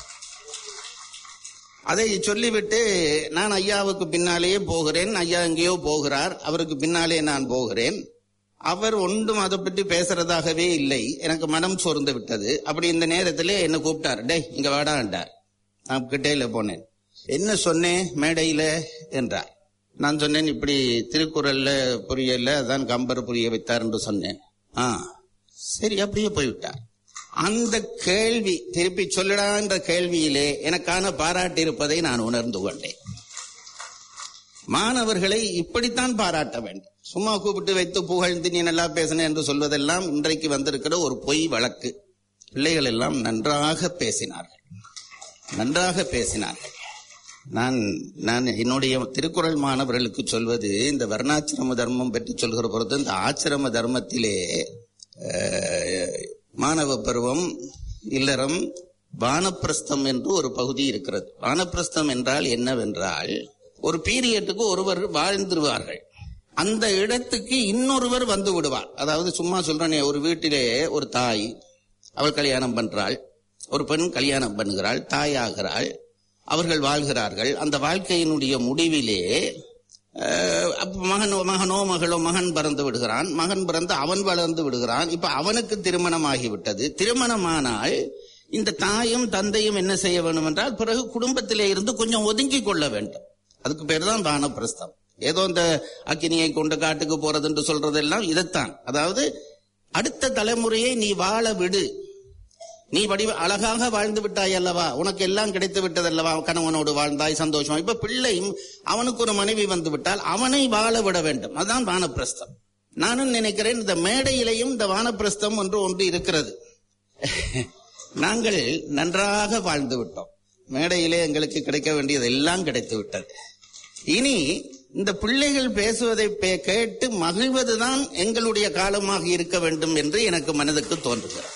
அதை சொல்லிவிட்டு நான் ஐயாவுக்கு பின்னாலேயே போகிறேன் ஐயா எங்கேயோ போகிறார் அவருக்கு பின்னாலே நான் போகிறேன் அவர் ஒன்றும் அதை பற்றி பேசுறதாகவே இல்லை எனக்கு மனம் சோர்ந்து விட்டது அப்படி இந்த நேரத்திலே என்ன கூப்பிட்டார் டேய் இங்க வாடாண்டார் நான் கிட்டேல போனேன் என்ன சொன்னேன் மேடையில என்றார் நான் சொன்னேன் இப்படி திருக்குறள்ல புரியல அதான் கம்பர் புரிய வைத்தார் என்று சொன்னேன் ஆ சரி அப்படியே போய்விட்டார் அந்த கேள்வி திருப்பி சொல்லடா என்ற கேள்வியிலே எனக்கான பாராட்டு இருப்பதை நான் உணர்ந்து கொண்டேன் மாணவர்களை இப்படித்தான் பாராட்ட வேண்டும் சும்மா கூப்பிட்டு வைத்து புகழ்ந்து நீ நல்லா பேசின என்று சொல்வதெல்லாம் இன்றைக்கு வந்திருக்கிற ஒரு பொய் வழக்கு பிள்ளைகள் எல்லாம் நன்றாக பேசினார்கள் நன்றாக பேசினார்கள் நான் நான் என்னுடைய திருக்குறள் மாணவர்களுக்கு சொல்வது இந்த வர்ணாசிரம தர்மம் பற்றி சொல்கிற பொழுது இந்த ஆசிரம தர்மத்திலே அஹ், மாணவ பருவம் இல்லறம் வானப்பிரஸ்தம் என்று ஒரு பகுதி இருக்கிறது வானப்பிரஸ்தம் என்றால் என்னவென்றால் ஒரு பீரியட்டுக்கு ஒருவர் வாழ்ந்துருவார்கள் அந்த இடத்துக்கு இன்னொருவர் வந்து விடுவார் அதாவது சும்மா சொல்றேனே ஒரு வீட்டிலே ஒரு தாய் அவள் கல்யாணம் பண்றாள் ஒரு பெண் கல்யாணம் பண்ணுகிறாள் தாயாகிறாள் அவர்கள் வாழ்கிறார்கள் அந்த வாழ்க்கையினுடைய முடிவிலே அஹ், அப்ப மகனோ மகனோ மகளோ மகன் பிறந்து விடுகிறான் மகன் பிறந்து அவன் வளர்ந்து விடுகிறான் இப்ப அவனுக்கு திருமணம் ஆகிவிட்டது திருமணமானால் இந்த தாயும் தந்தையும் என்ன செய்ய வேண்டும் என்றால் பிறகு குடும்பத்திலே இருந்து கொஞ்சம் ஒதுங்கி கொள்ள வேண்டும் அதுக்கு பேர் தான் வானப்பிரஸ்தம் ஏதோ இந்த அக்கினியை கொண்டு காட்டுக்கு போறது என்று சொல்றதெல்லாம் இதைத்தான் அதாவது அடுத்த தலைமுறையை நீ வாழ விடு நீ வடிவ அழகாக வாழ்ந்து விட்டாய் அல்லவா உனக்கு எல்லாம் கிடைத்து விட்டது அல்லவா கணவனோடு வாழ்ந்தாய் சந்தோஷம் இப்ப பிள்ளையும் அவனுக்கு ஒரு மனைவி வந்து விட்டால் அவனை வாழ விட வேண்டும் அதுதான் வானப்பிரஸ்தம் நானும் நினைக்கிறேன் இந்த மேடையிலையும் இந்த வானப்பிரஸ்தம் ஒன்று ஒன்று இருக்கிறது நாங்கள் நன்றாக வாழ்ந்து விட்டோம் மேடையிலே எங்களுக்கு கிடைக்க வேண்டியது எல்லாம் கிடைத்து விட்டது இனி இந்த பிள்ளைகள் பேசுவதை பே- கேட்டு மகிழ்வதுதான் எங்களுடைய காலமாக இருக்க வேண்டும் என்று எனக்கு மனதுக்கு தோன்றுகிறது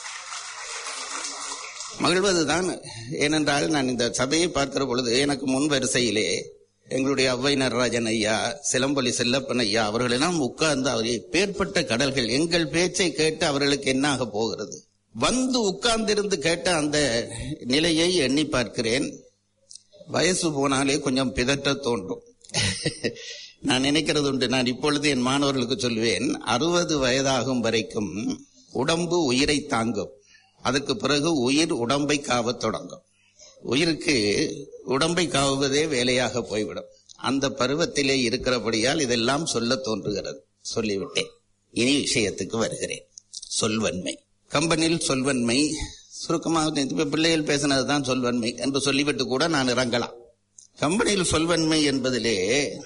மகிழ்வதுதான் ஏனென்றால் நான் இந்த சபையை பார்க்கிற பொழுது எனக்கு முன் வரிசையிலே எங்களுடைய அவ்வை நடராஜன் ஐயா சிலம்பொலி செல்லப்பன் ஐயா அவர்களெல்லாம் உட்கார்ந்து அவர் பேர்பட்ட கடல்கள் எங்கள் பேச்சை கேட்டு அவர்களுக்கு என்னாக போகிறது வந்து உட்கார்ந்திருந்து கேட்ட அந்த நிலையை எண்ணி பார்க்கிறேன் வயசு போனாலே கொஞ்சம் பிதற்ற தோன்றும் நான் நினைக்கிறது உண்டு நான் இப்பொழுது என் மாணவர்களுக்கு சொல்வேன் அறுபது வயதாகும் வரைக்கும் உடம்பு உயிரை தாங்கும் அதுக்கு பிறகு உயிர் உடம்பை காவத் தொடங்கும் உயிருக்கு உடம்பை காவுவதே வேலையாக போய்விடும் அந்த பருவத்திலே இருக்கிறபடியால் இதெல்லாம் சொல்ல தோன்றுகிறது சொல்லிவிட்டேன் இனி விஷயத்துக்கு வருகிறேன் சொல்வன்மை கம்பெனியில் சொல்வன்மை சுருக்கமாக இப்ப பிள்ளைகள் பேசினதுதான் சொல்வன்மை என்று சொல்லிவிட்டு கூட நான் இறங்கலாம் கம்பெனியில் சொல்வன்மை என்பதிலே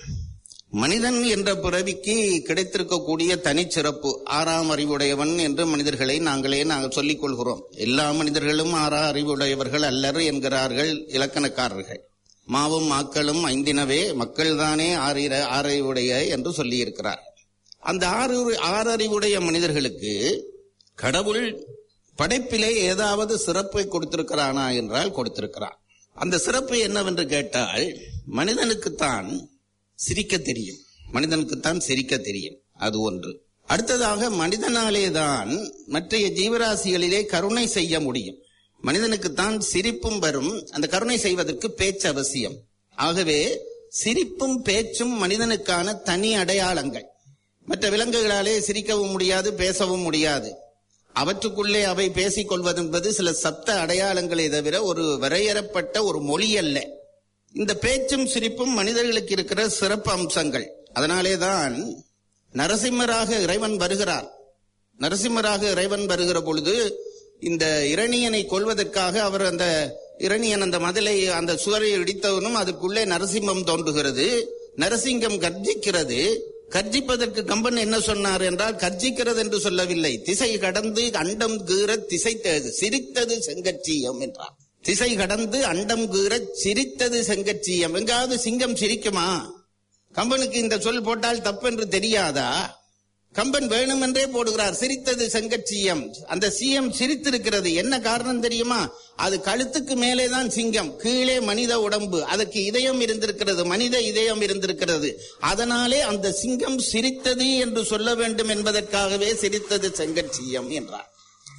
மனிதன் என்ற பிறவிக்கு கிடைத்திருக்கக்கூடிய தனிச்சிறப்பு ஆறாம் அறிவுடையவன் என்று மனிதர்களை நாங்களே நாங்கள் சொல்லிக் கொள்கிறோம் எல்லா மனிதர்களும் ஆறா அறிவுடையவர்கள் அல்லர் என்கிறார்கள் இலக்கணக்காரர்கள் மாவும் மாக்களும் ஐந்தினவே மக்கள்தானே ஆறிர ஆறறிவுடைய என்று சொல்லியிருக்கிறார் அந்த ஆறு ஆறறிவுடைய மனிதர்களுக்கு கடவுள் படைப்பிலே ஏதாவது சிறப்பை கொடுத்திருக்கிறானா என்றால் கொடுத்திருக்கிறான் அந்த சிறப்பு என்னவென்று கேட்டால் மனிதனுக்குத்தான் சிரிக்க தெரியும் மனிதனுக்குத்தான் சிரிக்க தெரியும் அது ஒன்று அடுத்ததாக மனிதனாலே தான் மற்றைய ஜீவராசிகளிலே கருணை செய்ய முடியும் மனிதனுக்குத்தான் சிரிப்பும் வரும் அந்த கருணை செய்வதற்கு பேச்சு அவசியம் ஆகவே சிரிப்பும் பேச்சும் மனிதனுக்கான தனி அடையாளங்கள் மற்ற விலங்குகளாலே சிரிக்கவும் முடியாது பேசவும் முடியாது அவற்றுக்குள்ளே அவை பேசிக் கொள்வது என்பது சில சப்த அடையாளங்களே தவிர ஒரு வரையறப்பட்ட ஒரு மொழி அல்ல இந்த பேச்சும் சிரிப்பும் மனிதர்களுக்கு இருக்கிற சிறப்பு அம்சங்கள் அதனாலே தான் நரசிம்மராக இறைவன் வருகிறார் நரசிம்மராக இறைவன் வருகிற பொழுது இந்த இரணியனை கொல்வதற்காக அவர் அந்த இரணியன் அந்த மதிலை அந்த சுவரை இடித்தவனும் அதுக்குள்ளே நரசிம்மம் தோன்றுகிறது நரசிங்கம் கர்ஜிக்கிறது கர்ஜிப்பதற்கு கம்பன் என்ன சொன்னார் என்றால் கர்ஜிக்கிறது என்று சொல்லவில்லை திசை கடந்து அண்டம் கீற திசை தேது சிரித்தது செங்கச்சியம் என்றார் திசை கடந்து அண்டம் கீற சிரித்தது செங்கச்சியம் எங்காவது சிங்கம் சிரிக்குமா கம்பனுக்கு இந்த சொல் போட்டால் தப்பென்று தெரியாதா கம்பன் வேணுமென்றே போடுகிறார் சிரித்தது செங்கச்சியம் அந்த சியம் சிரித்திருக்கிறது என்ன காரணம் தெரியுமா அது கழுத்துக்கு மேலேதான் சிங்கம் கீழே மனித உடம்பு அதுக்கு இதயம் இருந்திருக்கிறது மனித இதயம் இருந்திருக்கிறது அதனாலே அந்த சிங்கம் சிரித்தது என்று சொல்ல வேண்டும் என்பதற்காகவே சிரித்தது செங்கச்சியம் என்றார்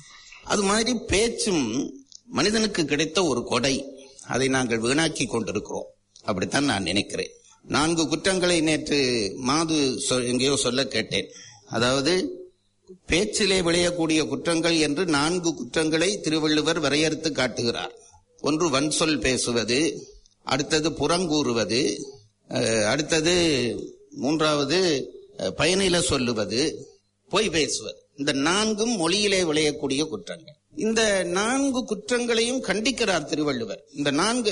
அது மாதிரி பேச்சும் மனிதனுக்கு கிடைத்த ஒரு கொடை அதை நாங்கள் வீணாக்கி கொண்டிருக்கிறோம் அப்படித்தான் நான் நினைக்கிறேன் நான்கு குற்றங்களை நேற்று மாது சொ- எங்கேயோ சொல்ல கேட்டேன் அதாவது பேச்சிலே விளையக்கூடிய குற்றங்கள் என்று நான்கு குற்றங்களை திருவள்ளுவர் வரையறுத்து காட்டுகிறார் ஒன்று வன்சொல் பேசுவது அடுத்தது புறங்கூறுவது அஹ், அடுத்தது மூன்றாவது அஹ், பயனில சொல்லுவது பொய் பேசுவது இந்த நான்கும் மொழியிலே விளையக்கூடிய குற்றங்கள் இந்த நான்கு குற்றங்களையும் கண்டிக்கிறார் திருவள்ளுவர் இந்த நான்கு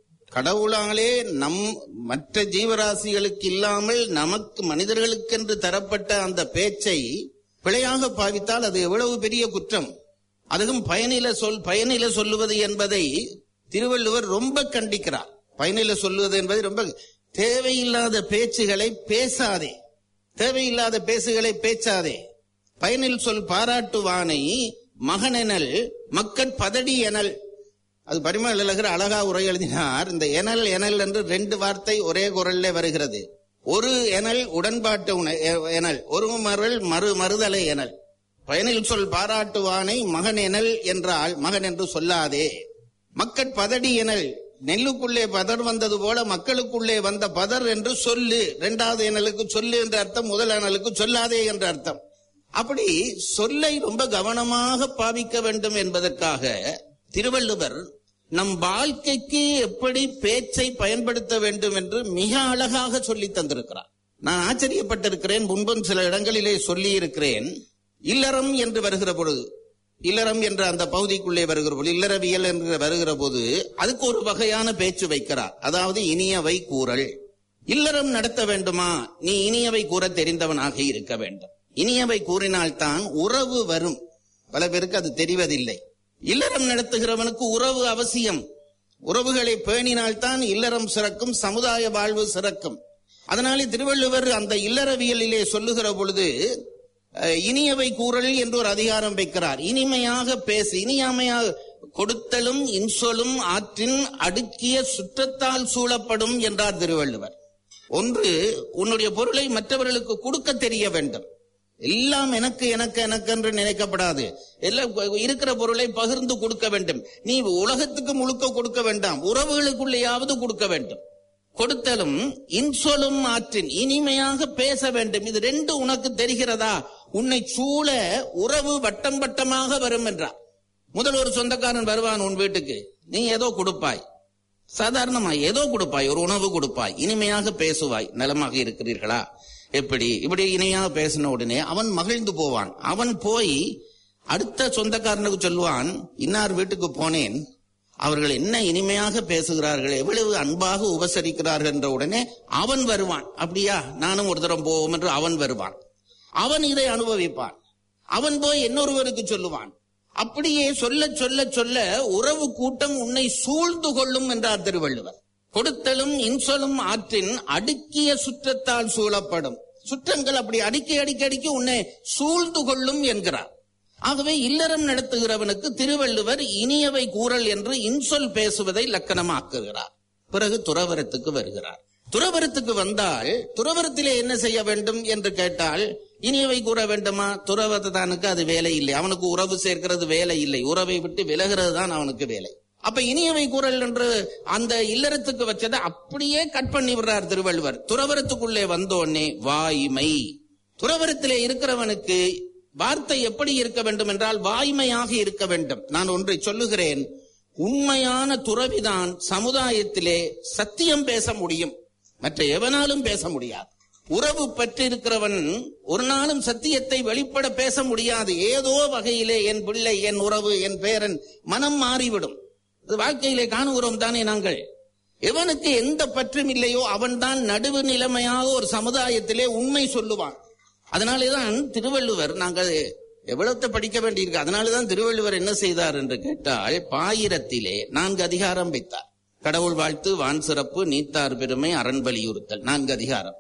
கடவுளாலே நம் மற்ற ஜீவராசிகளுக்கு இல்லாமல் நமக்கு மனிதர்களுக்கென்று தரப்பட்ட அந்த பேச்சை பிழையாக பாவித்தால் அது எவ்வளவு பெரிய குற்றம் அதுவும் பயனில சொல் பயனில சொல்லுவது என்பதை திருவள்ளுவர் ரொம்ப கண்டிக்கிறார் பயனில சொல்லுவது என்பது ரொம்ப தேவையில்லாத பேச்சுகளை பேசாதே தேவையில்லாத பேசுகளை பேச்சாதே பயனில் சொல் பாராட்டுவானை மகனெனல் மக்கட் பதடி எனல் அது பரிமள அழகர் அழகா உரை எழுதினார் இந்த எனல் எனல் என்று ரெண்டு வார்த்தை ஒரே குரல்ல வருகிறது ஒரு எனல் உடன்பாட்டு உண- எ- எனல் ஒரு மரல் மறு மறுதலை எனல் பயனில் சொல் பாராட்டுவானை மகன் எனல் என்றால் மகன் என்று சொல்லாதே மக்கட் பதடி எனல் நெல்லுக்குள்ளே பதர் வந்தது போல மக்களுக்குள்ளே வந்த பதர் என்று சொல்லு இரண்டாவது எனலுக்கு சொல்லு என்ற அர்த்தம் முதல் எனலுக்கு சொல்லாதே என்ற அர்த்தம் அப்படி சொல்லை ரொம்ப கவனமாக பாவிக்க வேண்டும் என்பதற்காக திருவள்ளுவர் நம் வாழ்க்கைக்கு எப்படி பேச்சை பயன்படுத்த வேண்டும் என்று மிக அழகாக சொல்லி தந்திருக்கிறார் நான் ஆச்சரியப்பட்டிருக்கிறேன் முன்பும் சில இடங்களிலே சொல்லி இருக்கிறேன் இல்லறம் என்று வருகிற பொழுது இல்லறம் என்ற அந்த பகுதிக்குள்ளே வருகிற போது இல்லறவியல் என்று வருகிற போது அதுக்கு ஒரு வகையான பேச்சு வைக்கிறார் அதாவது இனியவை கூறல் இல்லறம் நடத்த வேண்டுமா நீ இனியவை கூற தெரிந்தவனாக இருக்க வேண்டும் இனியவை கூறினால்தான் உறவு வரும் பல பேருக்கு அது தெரிவதில்லை இல்லறம் நடத்துகிறவனுக்கு உறவு அவசியம் உறவுகளை பேணினால்தான் இல்லறம் சிறக்கும் சமுதாய வாழ்வு சிறக்கும் அதனாலே திருவள்ளுவர் அந்த இல்லறவியலிலே சொல்லுகிற பொழுது அஹ், இனியவை கூறல் என்று ஒரு அதிகாரம் வைக்கிறார் இனிமையாக பேசு இனியாமையாக கொடுத்தலும் இன்சொலும் ஆற்றின் அடுக்கிய சுற்றத்தால் சூழப்படும் என்றார் திருவள்ளுவர் ஒன்று உன்னுடைய பொருளை மற்றவர்களுக்கு கொடுக்க தெரிய வேண்டும் எல்லாம் எனக்கு எனக்கு எனக்கு என்று நினைக்கப்படாது எல்லாம் இருக்கிற பொருளை பகிர்ந்து கொடுக்க வேண்டும் நீ உலகத்துக்கு முழுக்க கொடுக்க வேண்டாம் உறவுகளுக்குள்ளேயாவது கொடுக்க வேண்டும் கொடுத்தலும் இன்சொலும் ஆற்றின் இனிமையாக பேச வேண்டும் இது ரெண்டு உனக்கு தெரிகிறதா உன்னை சூழ உறவு வட்டம் வட்டமாக வரும் என்றார் முதல் ஒரு சொந்தக்காரன் வருவான் உன் வீட்டுக்கு நீ ஏதோ கொடுப்பாய் சாதாரணமா ஏதோ கொடுப்பாய் ஒரு உணவு கொடுப்பாய் இனிமையாக பேசுவாய் நலமாக இருக்கிறீர்களா எப்படி இப்படி இனிமையாக பேசின உடனே அவன் மகிழ்ந்து போவான் அவன் போய் அடுத்த சொந்தக்காரனுக்கு சொல்லுவான் இன்னார் வீட்டுக்கு போனேன் அவர்கள் என்ன இனிமையாக பேசுகிறார்கள் எவ்வளவு அன்பாக உபசரிக்கிறார்கள் என்ற உடனே அவன் வருவான் அப்படியா நானும் ஒரு தரம் போவோம் என்று அவன் வருவான் அவன் இதை அனுபவிப்பான் அவன் போய் இன்னொருவருக்கு சொல்லுவான் அப்படியே சொல்ல சொல்ல சொல்ல உறவு கூட்டம் உன்னை சூழ்ந்து கொள்ளும் என்றார் திருவள்ளுவர் கொடுத்தலும் இன்சொலும் ஆற்றின் அடுக்கிய சுற்றத்தால் சூழப்படும் சுற்றங்கள் அப்படி அடுக்கி அடுக்கி அடுக்கி உன்னை சூழ்ந்து கொள்ளும் என்கிறார் ஆகவே இல்லறம் நடத்துகிறவனுக்கு திருவள்ளுவர் இனியவை கூறல் என்று இன்சொல் பேசுவதை லக்கணமாக்குகிறார் பிறகு துறவரத்துக்கு வருகிறார் துறவரத்துக்கு வந்தால் துறவரத்திலே என்ன செய்ய வேண்டும் என்று கேட்டால் இனியவை கூற வேண்டுமா துறவரத்தானுக்கு அது வேலை இல்லை அவனுக்கு உறவு சேர்க்கிறது வேலை இல்லை உறவை விட்டு விலகிறது தான் அவனுக்கு வேலை அப்ப இனியவை கூறல் என்று அந்த இல்லறத்துக்கு வச்சதை அப்படியே கட் பண்ணி விடுறார் திருவள்ளுவர் துறவரத்துக்குள்ளே வந்தோடனே வாய்மை துறவரத்திலே இருக்கிறவனுக்கு வார்த்தை எப்படி இருக்க வேண்டும் என்றால் வாய்மையாக இருக்க வேண்டும் நான் ஒன்றை சொல்லுகிறேன் உண்மையான துறவிதான் சமுதாயத்திலே சத்தியம் பேச முடியும் மற்ற எவனாலும் பேச முடியாது உறவு பெற்றிருக்கிறவன் ஒரு நாளும் சத்தியத்தை வெளிப்பட பேச முடியாது ஏதோ வகையிலே என் பிள்ளை என் உறவு என் பேரன் மனம் மாறிவிடும் அது வாழ்க்கையிலே காணுகிறோம் தானே நாங்கள் எவனுக்கு எந்த பற்றும் இல்லையோ அவன்தான் நடுவு நிலைமையாக ஒரு சமுதாயத்திலே உண்மை சொல்லுவான் அதனாலேதான் திருவள்ளுவர் நாங்கள் எவ்வளவு படிக்க வேண்டியிருக்கு அதனாலதான் திருவள்ளுவர் என்ன செய்தார் என்று கேட்டால் பாயிரத்திலே நான்கு அதிகாரம் வைத்தார் கடவுள் வாழ்த்து வான் சிறப்பு நீத்தார் பெருமை அரண் வலியுறுத்தல் நான்கு அதிகாரம்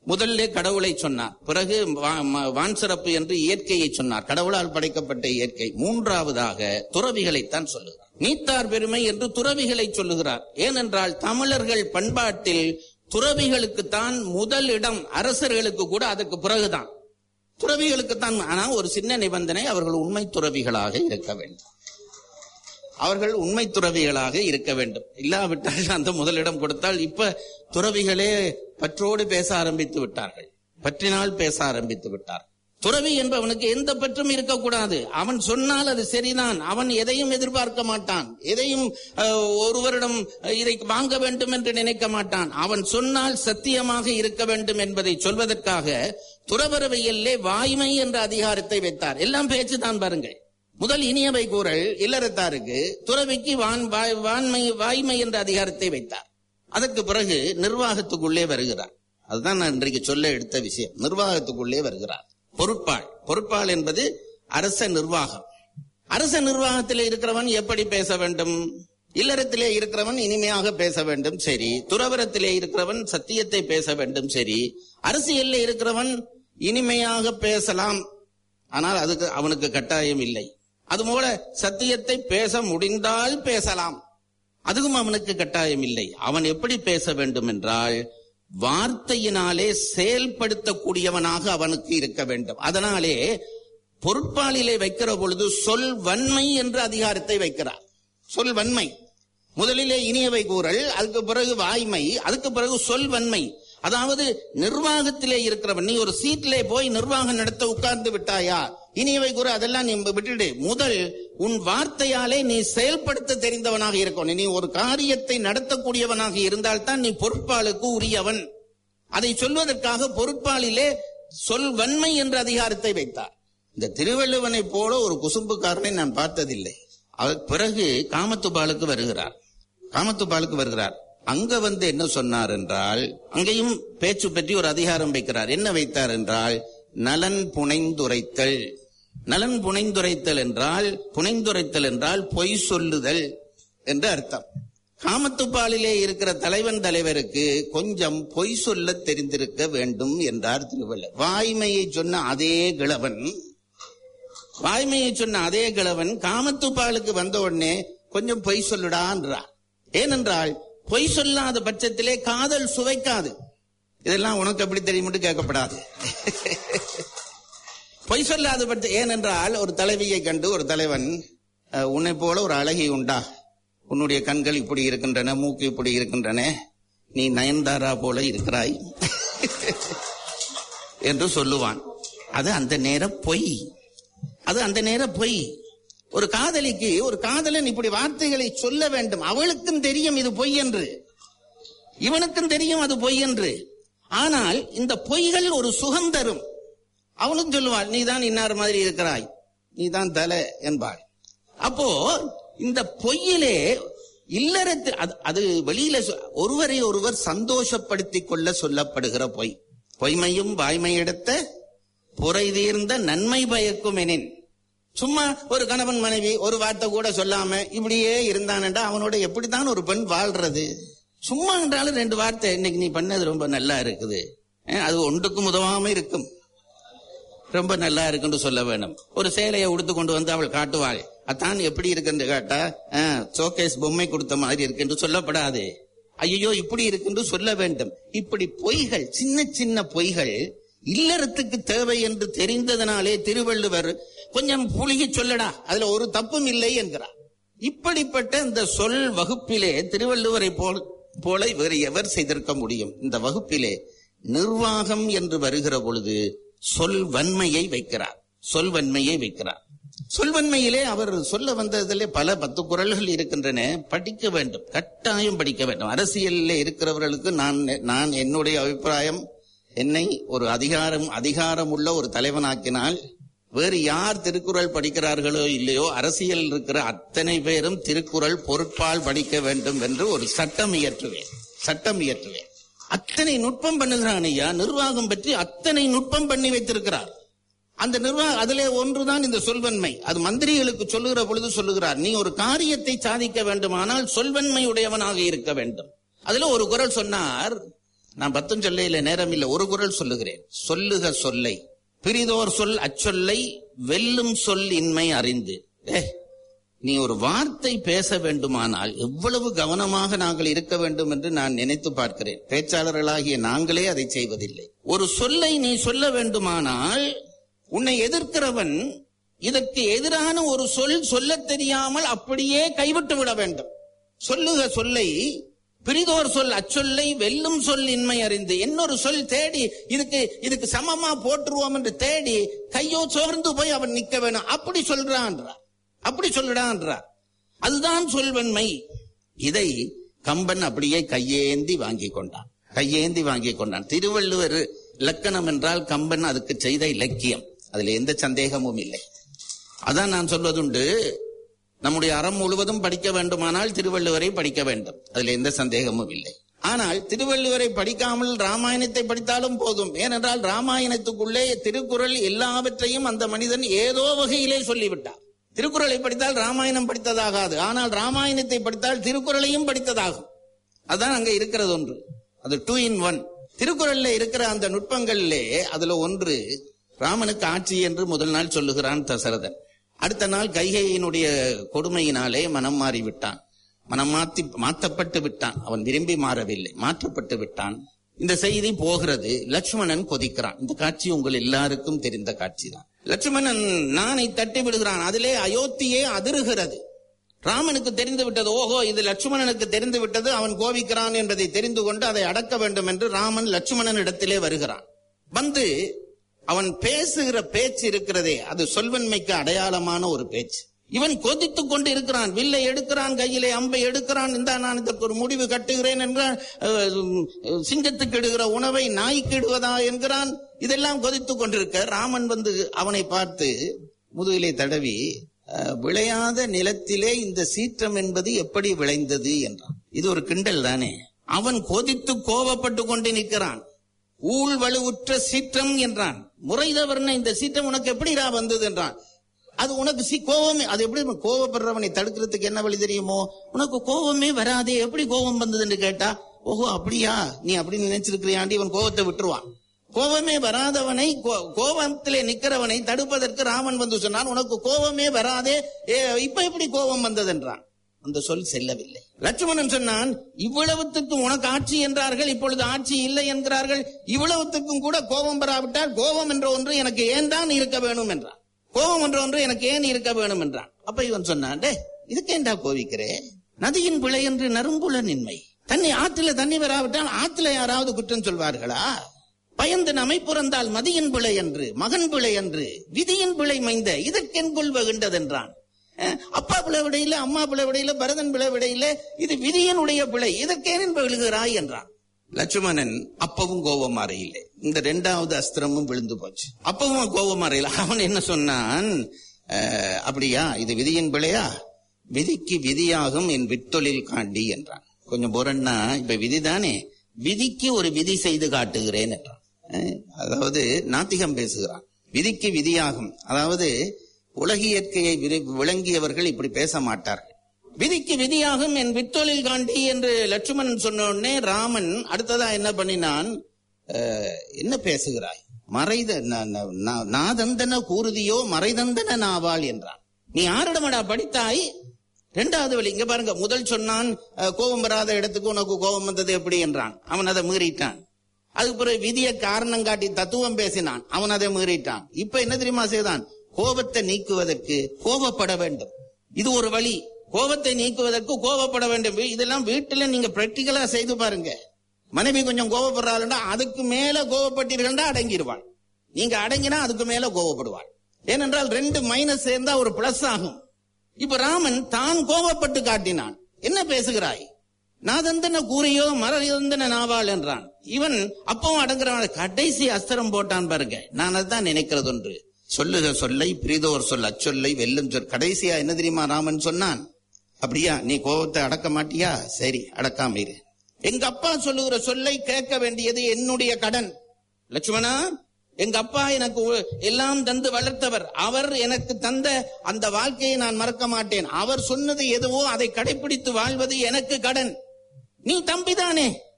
முதல்ல கடவுளை சொன்னார் பிறகு வா- ம- வான் சிறப்பு என்று இயற்கையை சொன்னார் கடவுளால் படைக்கப்பட்ட இயற்கை மூன்றாவதாக துறவிகளைத்தான் சொல்லுகிறார் நீத்தார் பெருமை என்று துறவிகளை சொல்லுகிறார் ஏனென்றால் தமிழர்கள் பண்பாட்டில் துறவிகளுக்குத்தான் முதல் இடம் அரசர்களுக்கு கூட அதுக்கு பிறகுதான் துறவிகளுக்குத்தான் ஆனா ஒரு சின்ன நிபந்தனை அவர்கள் உண்மை துறவிகளாக இருக்க வேண்டும் அவர்கள் உண்மை துறவிகளாக இருக்க வேண்டும் இல்லாவிட்டால் அந்த முதலிடம் கொடுத்தால் இப்ப துறவிகளே பற்றோடு பேச ஆரம்பித்து விட்டார்கள் பற்றினால் பேச ஆரம்பித்து விட்டார் துறவி என்பவனுக்கு எந்த பற்றும் இருக்கக்கூடாது அவன் சொன்னால் அது சரிதான் அவன் எதையும் எதிர்பார்க்க மாட்டான் எதையும் அஹ், ஒருவரிடம் அஹ், இதை வாங்க வேண்டும் என்று நினைக்க மாட்டான் அவன் சொன்னால் சத்தியமாக இருக்க வேண்டும் என்பதை சொல்வதற்காக துறவரவையிலே வாய்மை என்ற அதிகாரத்தை வைத்தார் எல்லாம் பேச்சுதான் பாருங்கள் முதல் இனியவை கூறல் இல்லறத்தாருக்கு துறவிக்கு வான் வாய்- வான்மை வாய்மை என்ற அதிகாரத்தை வைத்தார் அதற்கு பிறகு நிர்வாகத்துக்குள்ளே வருகிறார் அதுதான் நான் இன்றைக்கு சொல்ல எடுத்த விஷயம் நிர்வாகத்துக்குள்ளே வருகிறார் பொறுப்பாள் பொறுப்பாள் என்பது அரச நிர்வாகம் அரச நிர்வாகத்தில் இருக்கிறவன் எப்படி பேச வேண்டும் இல்லறத்திலே இருக்கிறவன் இனிமையாக பேச வேண்டும் சரி துறவரத்திலே இருக்கிறவன் சத்தியத்தை பேச வேண்டும் சரி அரசியல்ல இருக்கிறவன் இனிமையாக பேசலாம் ஆனால் அதுக்கு அவனுக்கு கட்டாயம் இல்லை அதுபோல சத்தியத்தை பேச முடிந்தால் பேசலாம் அதுவும் அவனுக்கு கட்டாயம் இல்லை அவன் எப்படி பேச வேண்டும் என்றால் வார்த்தையினாலே செயல்படுத்தக்கூடியவனாக அவனுக்கு இருக்க வேண்டும் அதனாலே பொருட்பாலிலே வைக்கிற பொழுது சொல் வன்மை என்ற அதிகாரத்தை வைக்கிறார் சொல் வன்மை முதலிலே இனியவை கூறல் அதுக்கு பிறகு வாய்மை அதுக்கு பிறகு சொல் வன்மை அதாவது நிர்வாகத்திலே இருக்கிறவன் நீ ஒரு சீட்டிலே போய் நிர்வாகம் நடத்த உட்கார்ந்து விட்டாயா இனியவை கூற அதெல்லாம் நீ விட்டுடு முதல் உன் வார்த்தையாலே நீ செயல்படுத்த தெரிந்தவனாக இருக்கணும் நீ ஒரு காரியத்தை நடத்தக்கூடியவனாக இருந்தால்தான் நீ பொறுப்பாளுக்கு உரியவன் அதை சொல்வதற்காக பொறுப்பாளிலே சொல் வன்மை என்ற அதிகாரத்தை வைத்தார் இந்த திருவள்ளுவனை போல ஒரு குசும்புக்காரனை நான் பார்த்ததில்லை அவர் பிறகு காமத்துபாலுக்கு வருகிறார் காமத்துபாலுக்கு வருகிறார் அங்க வந்து என்ன சொன்னார் என்றால் அங்கேயும் பேச்சு பற்றி ஒரு அதிகாரம் வைக்கிறார் என்ன வைத்தார் என்றால் நலன் புனைந்துரைத்தல் நலன் புனைந்துரைத்தல் என்றால் புனைந்துரைத்தல் என்றால் பொய் சொல்லுதல் என்று அர்த்தம் காமத்துப்பாலிலே இருக்கிற தலைவன் தலைவருக்கு கொஞ்சம் பொய் சொல்ல தெரிந்திருக்க வேண்டும் என்றார் திருவள்ளுவர் வாய்மையை சொன்ன அதே கிழவன் வாய்மையை சொன்ன அதே கிழவன் காமத்துப்பாலுக்கு வந்த உடனே கொஞ்சம் பொய் சொல்லுடான்றார் ஏனென்றால் பொய் சொல்லாத பட்சத்திலே காதல் சுவைக்காது இதெல்லாம் உனக்கு எப்படி தெரியும் கேட்கப்படாது பொய் சொல்லாத பட்ச ஏனென்றால் ஒரு தலைவியை கண்டு ஒரு தலைவன் அஹ், உன்னை போல ஒரு அழகி உண்டா உன்னுடைய கண்கள் இப்படி இருக்கின்றன மூக்கு இப்படி இருக்கின்றன நீ நயன்தாரா போல இருக்கிறாய் என்று சொல்லுவான் அது அந்த நேர பொய் அது அந்த நேர பொய் ஒரு காதலிக்கு ஒரு காதலன் இப்படி வார்த்தைகளை சொல்ல வேண்டும் அவளுக்கும் தெரியும் இது பொய் என்று இவனுக்கும் தெரியும் அது பொய் என்று ஆனால் இந்த பொய்கள் ஒரு சுகம் தரும் அவனும் சொல்லுவாள் நீ தான் இன்னார் மாதிரி இருக்கிறாய் நீ தான் தலை என்பாள் அப்போ இந்த பொய்யிலே இல்லறத்து அது- அது வெளியில சொ- ஒருவரை ஒருவர் சந்தோஷப்படுத்திக் கொள்ள சொல்லப்படுகிற பொய் பொய்மையும் வாய்மை எடுத்த புரை தீர்ந்த நன்மை பயக்கும் எனின் சும்மா ஒரு கணவன் மனைவி ஒரு வார்த்தை கூட சொல்லாம இப்படியே இருந்தானண்டா அவனோட எப்படித்தான் ஒரு பெண் வாழ்றது சும்மா என்றாலும் ரெண்டு வார்த்தை இன்னைக்கு நீ பண்ணது ரொம்ப நல்லா இருக்குது அஹ் அது ஒன்றுக்கும் உதவாம இருக்கும் ரொம்ப நல்லா இருக்குன்னு சொல்ல வேணும் ஒரு சேலையை உடுத்து கொண்டு வந்து அவள் காட்டுவாள் அத்தான் எப்படி இருக்குன்னு கேட்டா சோகேஸ் பொம்மை கொடுத்த மாதிரி இருக்கு என்று சொல்லப்படாது ஐயோ இப்படி இருக்குன்னு சொல்ல வேண்டும் இப்படி பொய்கள் சின்ன சின்ன பொய்கள் இல்லறத்துக்கு தேவை என்று தெரிந்ததனாலே திருவள்ளுவர் கொஞ்சம் புலிகி சொல்லடா அதுல ஒரு தப்பும் இல்லை என்கிறார் இப்படிப்பட்ட இந்த சொல் வகுப்பிலே திருவள்ளுவரை போல் போல வேறு எவர் செய்திருக்க முடியும் இந்த வகுப்பிலே நிர்வாகம் என்று வருகிற பொழுது சொல் வன்மையை வைக்கிறார் சொல் வன்மையை வைக்கிறார் சொல்வன்மையிலே அவர் சொல்ல வந்ததிலே பல பத்து குரல்கள் இருக்கின்றன படிக்க வேண்டும் கட்டாயம் படிக்க வேண்டும் அரசியலில் இருக்கிறவர்களுக்கு நான் நான் என்னுடைய அபிப்பிராயம் என்னை ஒரு அதிகாரம் அதிகாரம் உள்ள ஒரு தலைவனாக்கினால் வேறு யார் திருக்குறள் படிக்கிறார்களோ இல்லையோ அரசியல் இருக்கிற அத்தனை பேரும் திருக்குறள் பொருட்பால் படிக்க வேண்டும் என்று ஒரு சட்டம் இயற்றுவேன் சட்டம் இயற்றுவேன் அத்தனை நுட்பம் பண்ணுகிறான் ஐயா நிர்வாகம் பற்றி அத்தனை நுட்பம் பண்ணி வைத்திருக்கிறார் அந்த நிர்வாகம் அதிலே ஒன்றுதான் இந்த சொல்வன்மை அது மந்திரிகளுக்கு சொல்லுகிற பொழுது சொல்லுகிறார் நீ ஒரு காரியத்தை சாதிக்க வேண்டுமானால் சொல்வன்மை உடையவனாக இருக்க வேண்டும் அதுல ஒரு குரல் சொன்னார் நான் பத்தும் சொல்லையில நேரம் இல்லை ஒரு குரல் சொல்லுகிறேன் சொல்லுக சொல்லை பிரிதோர் சொல் அச்சொல்லை வெல்லும் சொல் இன்மை அறிந்து ஏ நீ ஒரு வார்த்தை பேச வேண்டுமானால் எவ்வளவு கவனமாக நாங்கள் இருக்க வேண்டும் என்று நான் நினைத்து பார்க்கிறேன் பேச்சாளர்களாகிய நாங்களே அதை செய்வதில்லை ஒரு சொல்லை நீ சொல்ல வேண்டுமானால் உன்னை எதிர்க்கிறவன் இதற்கு எதிரான ஒரு சொல் சொல்லத் தெரியாமல் அப்படியே கைவிட்டு விட வேண்டும் சொல்லுக சொல்லை பிரிதோர் சொல் அச்சொல்லை வெல்லும் சொல் இன்மை அறிந்து இன்னொரு சொல் தேடி இதுக்கு இதுக்கு சமமா போட்டுருவோம் என்று தேடி கையோ சோர்ந்து போய் அவன் நிக்க வேணும் அப்படி சொல்றான்றார் அப்படி சொல்லுடான்றார் அதுதான் சொல்வன்மை இதை கம்பன் அப்படியே கையேந்தி வாங்கி கொண்டான் கையேந்தி வாங்கி கொண்டான் திருவள்ளுவர் இலக்கணம் என்றால் கம்பன் அதுக்கு செய்த இலக்கியம் அதுல எந்த சந்தேகமும் இல்லை அதான் நான் சொல்வதுண்டு நம்முடைய அறம் முழுவதும் படிக்க வேண்டுமானால் திருவள்ளுவரை படிக்க வேண்டும் அதுல எந்த சந்தேகமும் இல்லை ஆனால் திருவள்ளுவரை படிக்காமல் ராமாயணத்தை படித்தாலும் போதும் ஏனென்றால் ராமாயணத்துக்குள்ளே திருக்குறள் எல்லாவற்றையும் அந்த மனிதன் ஏதோ வகையிலே சொல்லிவிட்டார் திருக்குறளை படித்தால் ராமாயணம் படித்ததாகாது ஆனால் ராமாயணத்தை படித்தால் திருக்குறளையும் படித்ததாகும் அதான் அங்க இருக்கிறது ஒன்று அது டூ இன் ஒன் திருக்குறள்ல இருக்கிற அந்த நுட்பங்களிலே அதுல ஒன்று ராமனுக்கு ஆட்சி என்று முதல் நாள் சொல்லுகிறான் தசரதன் அடுத்த நாள் கைகையினுடைய கொடுமையினாலே மனம் மாறி விட்டான் மனம் மாத்தி மாற்றப்பட்டு விட்டான் அவன் விரும்பி மாறவில்லை மாற்றப்பட்டு விட்டான் இந்த செய்தி போகிறது லட்சுமணன் கொதிக்கிறான் இந்த காட்சி உங்கள் எல்லாருக்கும் தெரிந்த காட்சி தான் லட்சுமணன் நானை தட்டி விடுகிறான் அதிலே அயோத்தியே அதிருகிறது ராமனுக்கு தெரிந்து விட்டது ஓஹோ இது லட்சுமணனுக்கு தெரிந்து விட்டது அவன் கோபிக்கிறான் என்பதை தெரிந்து கொண்டு அதை அடக்க வேண்டும் என்று ராமன் லட்சுமணன் இடத்திலே வருகிறான் வந்து அவன் பேசுகிற பேச்சு இருக்கிறதே அது சொல்வன்மைக்கு அடையாளமான ஒரு பேச்சு இவன் கொதித்துக் கொண்டு இருக்கிறான் வில்லை எடுக்கிறான் கையிலே அம்பை எடுக்கிறான் இந்த நான் இதற்கு ஒரு முடிவு கட்டுகிறேன் என்றான் அஹ், உம், சிங்கத்துக்கு இடுகிற உணவை நாய்க்கு இடுவதா என்கிறான் இதெல்லாம் கொதித்துக் கொண்டிருக்க ராமன் வந்து அவனை பார்த்து முதுகிலே தடவி அஹ், விளையாத நிலத்திலே இந்த சீற்றம் என்பது எப்படி விளைந்தது என்றான் இது ஒரு கிண்டல் தானே அவன் கொதித்து கோபப்பட்டு கொண்டு நிற்கிறான் ஊழ் வலுவுற்ற சீற்றம் என்றான் முறை தவறுன இந்த சீற்றம் உனக்கு எப்படிடா வந்தது என்றான் அது உனக்கு சி கோபமே அது எப்படி இருக்கும்? கோபப்படுறவனை தடுக்கிறதுக்கு என்ன வழி தெரியுமோ உனக்கு கோபமே வராதே எப்படி கோபம் வந்ததுன்னு கேட்டா ஓஹோ அப்படியா நீ அப்படி நினைச்சிருக்கிறியாண்டி இவன் கோபத்தை விட்டுருவான் கோபமே வராதவனை கோ- கோபத்திலே நிக்கிறவனை தடுப்பதற்கு ராமன் வந்து சொன்னான் உனக்கு கோபமே வராதே ஏ, இப்ப எப்படி கோபம் வந்ததென்றான் அந்த சொல் செல்லவில்லை லட்சுமணன் சொன்னான் இவ்வளவுத்துக்கும் உனக்கு ஆட்சி என்றார்கள் இப்பொழுது ஆட்சி இல்லை என்கிறார்கள் இவ்வளவுத்துக்கும் கூட கோபம் வராவிட்டால் கோபம் என்ற ஒன்று எனக்கு ஏன் தான் இருக்க வேணும் என்றான் கோபம் என்ற ஒன்று எனக்கு ஏன் இருக்க வேணும் என்றான் அப்ப இவன் சொன்னான் டே இதுக்கேண்டா கோவிக்கிறே நதியின் பிழை என்று நறும்புலனின்மை தண்ணி ஆற்றில தண்ணி வராவிட்டால் ஆற்றில யாராவது குற்றம் சொல்வார்களா பயந்து நமை புறந்தால் மதியின் பிழை என்று மகன் பிழை என்று விதியின் பிழை மைந்த இதற்கென் கொள் வகின்றதென்றான் அஹ், அப்பா பிழை விடையில அம்மா பிழை விடையில பரதன் பிழை விடையில இது விதியினுடைய பிழை இதற்கேன் விழுகிறாய் என்றான் லட்சுமணன் அப்பவும் கோபம் மாறையில்லை இந்த ரெண்டாவது அஸ்திரமும் விழுந்து போச்சு அப்பவும் கோபம் மாறையில அவன் என்ன சொன்னான் அஹ், அப்படியா இது விதியின் பிழையா விதிக்கு விதியாகும் என் வித்தொழில் காண்டி என்றான் கொஞ்சம் பொறன்னா இப்ப விதிதானே விதிக்கு ஒரு விதி செய்து காட்டுகிறேன் என்றான் அஹ், அதாவது நாத்திகம் பேசுகிறான் விதிக்கு விதியாகும் அதாவது உலக இயற்கையை விரு- விளங்கியவர்கள் இப்படி பேச மாட்டார்கள் விதிக்கு விதியாகும் என் வித்தொழில் காண்டி என்று லட்சுமணன் சொன்ன உடனே ராமன் அடுத்ததா என்ன பண்ணினான் அஹ், என்ன பேசுகிறாய் மறைத ந- ந- நா- நாதந்தன கூறுதியோ மறைதந்தன நாவாள் என்றான் நீ யாரிடமடா படித்தாய் இரண்டாவது வழி இங்க பாருங்க முதல் சொன்னான் அஹ், கோபம் வராத இடத்துக்கு உனக்கு கோபம் வந்தது எப்படி என்றான் அவன் அதை மீறிட்டான் அதுக்கு பிறகு விதியை காரணம் காட்டி தத்துவம் பேசினான் அவன் அதை மீறிட்டான் இப்ப என்ன தெரியுமா செய்தான் கோபத்தை நீக்குவதற்கு கோபப்பட வேண்டும் இது ஒரு வழி கோபத்தை நீக்குவதற்கு கோபப்பட வேண்டும் வீ- இதெல்லாம் வீட்டுல நீங்க பிராக்டிக்கலா செய்து பாருங்க மனைவி கொஞ்சம் கோபப்படுறாளுன்னா அதுக்கு மேல கோபப்பட்டீர்கள்னா அடங்கிடுவாள் நீங்க அடங்கினா அதுக்கு மேல கோபப்படுவாள் ஏனென்றால் ரெண்டு மைனஸ் சேர்ந்தா ஒரு பிளஸ் ஆகும் இப்ப ராமன் தான் கோபப்பட்டு காட்டினான் என்ன பேசுகிறாய் நாதந்தன கூறியோ மரதந்தன நாவால் என்றான் இவன் அப்பவும் அடங்குறவன் கடைசி அஸ்திரம் போட்டான் பாருங்க நான் அதுதான் நினைக்கிறது ஒன்று சொல்லுக சொல்லை பிரிதோர் சொல் அச்சொல்லை வெல்லும் சொல் கடைசியா என்ன தெரியுமா ராமன் சொன்னான் அப்படியா நீ கோபத்தை அடக்க மாட்டியா சரி அடக்காம இரு எங்க அப்பா சொல்லுகிற சொல்லை கேட்க வேண்டியது என்னுடைய கடன் லட்சுமணா எங்க அப்பா எனக்கு உ- எல்லாம் தந்து வளர்த்தவர் அவர் எனக்கு தந்த அந்த வாழ்க்கையை நான் மறக்க மாட்டேன் அவர் சொன்னது எதுவோ அதை கடைபிடித்து வாழ்வது எனக்கு கடன் நீ தம்பிதானே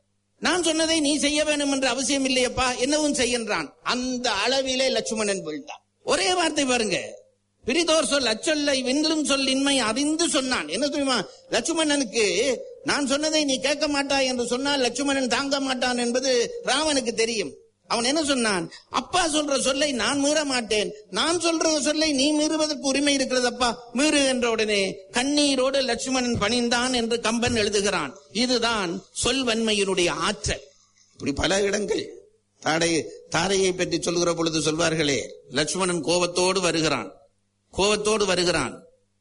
நான் சொன்னதை நீ செய்ய வேண்டும் என்ற அவசியம் இல்லையப்பா என்னவும் செய்கின்றான் அந்த அளவிலே லட்சுமணன் வீழ்ந்தான் ஒரே வார்த்தை பாருங்க பிரிதோர் சொல் அச்சொல்லை வென்றும் சொல் இன்மை அறிந்து சொன்னான் என்ன தெரியுமா லட்சுமணனுக்கு நான் சொன்னதை நீ கேட்க மாட்டாய் என்று சொன்னால் லட்சுமணன் தாங்க மாட்டான் என்பது ராவனுக்கு தெரியும் அவன் என்ன சொன்னான் அப்பா சொல்ற சொல்லை நான் மீற மாட்டேன் நான் சொல்ற சொல்லை நீ மீறுவதற்கு உரிமை இருக்கிறதப்பா மீறு என்ற உடனே கண்ணீரோடு லட்சுமணன் பணிந்தான் என்று கம்பன் எழுதுகிறான் இதுதான் சொல்வன்மையினுடைய ஆற்றல் இப்படி பல இடங்கள் தாடை தாரையை பற்றி சொல்கிற பொழுது சொல்வார்களே லட்சுமணன் கோபத்தோடு வருகிறான் கோபத்தோடு வருகிறான்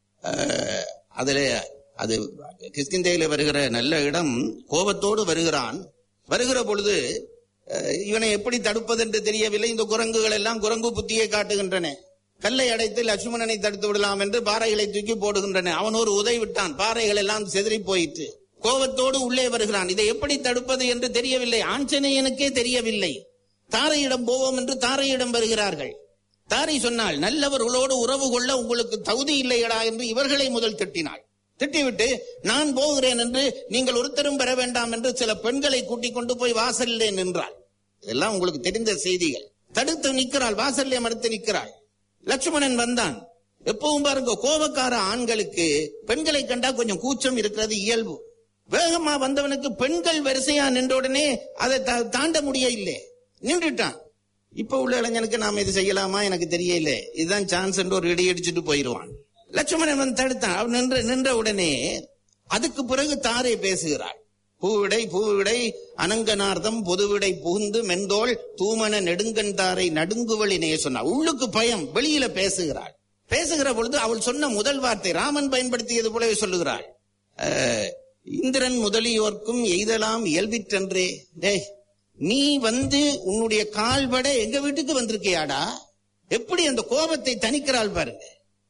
அஹ், அதிலே அது கிஷ்கிந்தையில வருகிற நல்ல இடம் கோபத்தோடு வருகிறான் வருகிற பொழுது அஹ், இவனை எப்படி தடுப்பது என்று தெரியவில்லை இந்த குரங்குகள் எல்லாம் குரங்கு புத்தியை காட்டுகின்றன கல்லை அடைத்து லட்சுமணனை தடுத்து விடலாம் என்று பாறைகளை தூக்கி போடுகின்றன அவன் ஒரு உதை விட்டான் பாறைகள் எல்லாம் செதறி போயிற்று கோபத்தோடு உள்ளே வருகிறான் இதை எப்படி தடுப்பது என்று தெரியவில்லை ஆஞ்சநேயனுக்கே தெரியவில்லை தாரையிடம் போவோம் என்று தாரையிடம் வருகிறார்கள் தாரை சொன்னாள் நல்லவர்களோடு உறவு கொள்ள உங்களுக்கு தகுதி இல்லையடா என்று இவர்களை முதல் திட்டினாள் திட்டிவிட்டு நான் போகிறேன் என்று நீங்கள் ஒருத்தரும் பெற வேண்டாம் என்று சில பெண்களை கூட்டிக் கொண்டு போய் வாசலிலே நின்றாள் இதெல்லாம் உங்களுக்கு தெரிந்த செய்திகள் தடுத்து நிற்கிறாள் வாசல்லே மறுத்து நிற்கிறாள் லட்சுமணன் வந்தான் எப்பவும் பாருங்க கோபக்கார ஆண்களுக்கு பெண்களை கண்டா கொஞ்சம் கூச்சம் இருக்கிறது இயல்பு வேகமா வந்தவனுக்கு பெண்கள் வரிசையா நின்ற உடனே அதை தா- தாண்ட முடியவில்லை நின்றுட்டான் இப்ப உள்ள இளைஞனுக்கு நாம இது செய்யலாமா எனக்கு தெரியல இதுதான் சான்ஸ் என்று ஒரு இடி அடிச்சுட்டு போயிடுவான் லட்சுமணன் வந்து தடுத்தான் அவன் நின்ற நின்ற உடனே அதுக்கு பிறகு தாரை பேசுகிறாள் பூவிடை பூவிடை அனங்கனார்த்தம் பொதுவிடை புகுந்து மெந்தோள் தூமன நெடுங்கன் தாரை நடுங்குவழினே சொன்னாள் உள்ளுக்கு பயம் வெளியில பேசுகிறாள் பேசுகிற பொழுது அவள் சொன்ன முதல் வார்த்தை ராமன் பயன்படுத்தியது போலவே சொல்லுகிறாள் அஹ், இந்திரன் முதலியோர்க்கும் எய்தலாம் இயல்பிற்றன்றே டேய் நீ வந்து உன்னுடைய கால்பட எங்க வீட்டுக்கு வந்திருக்கியாடா எப்படி அந்த கோபத்தை தணிக்கிறாள் பாருங்க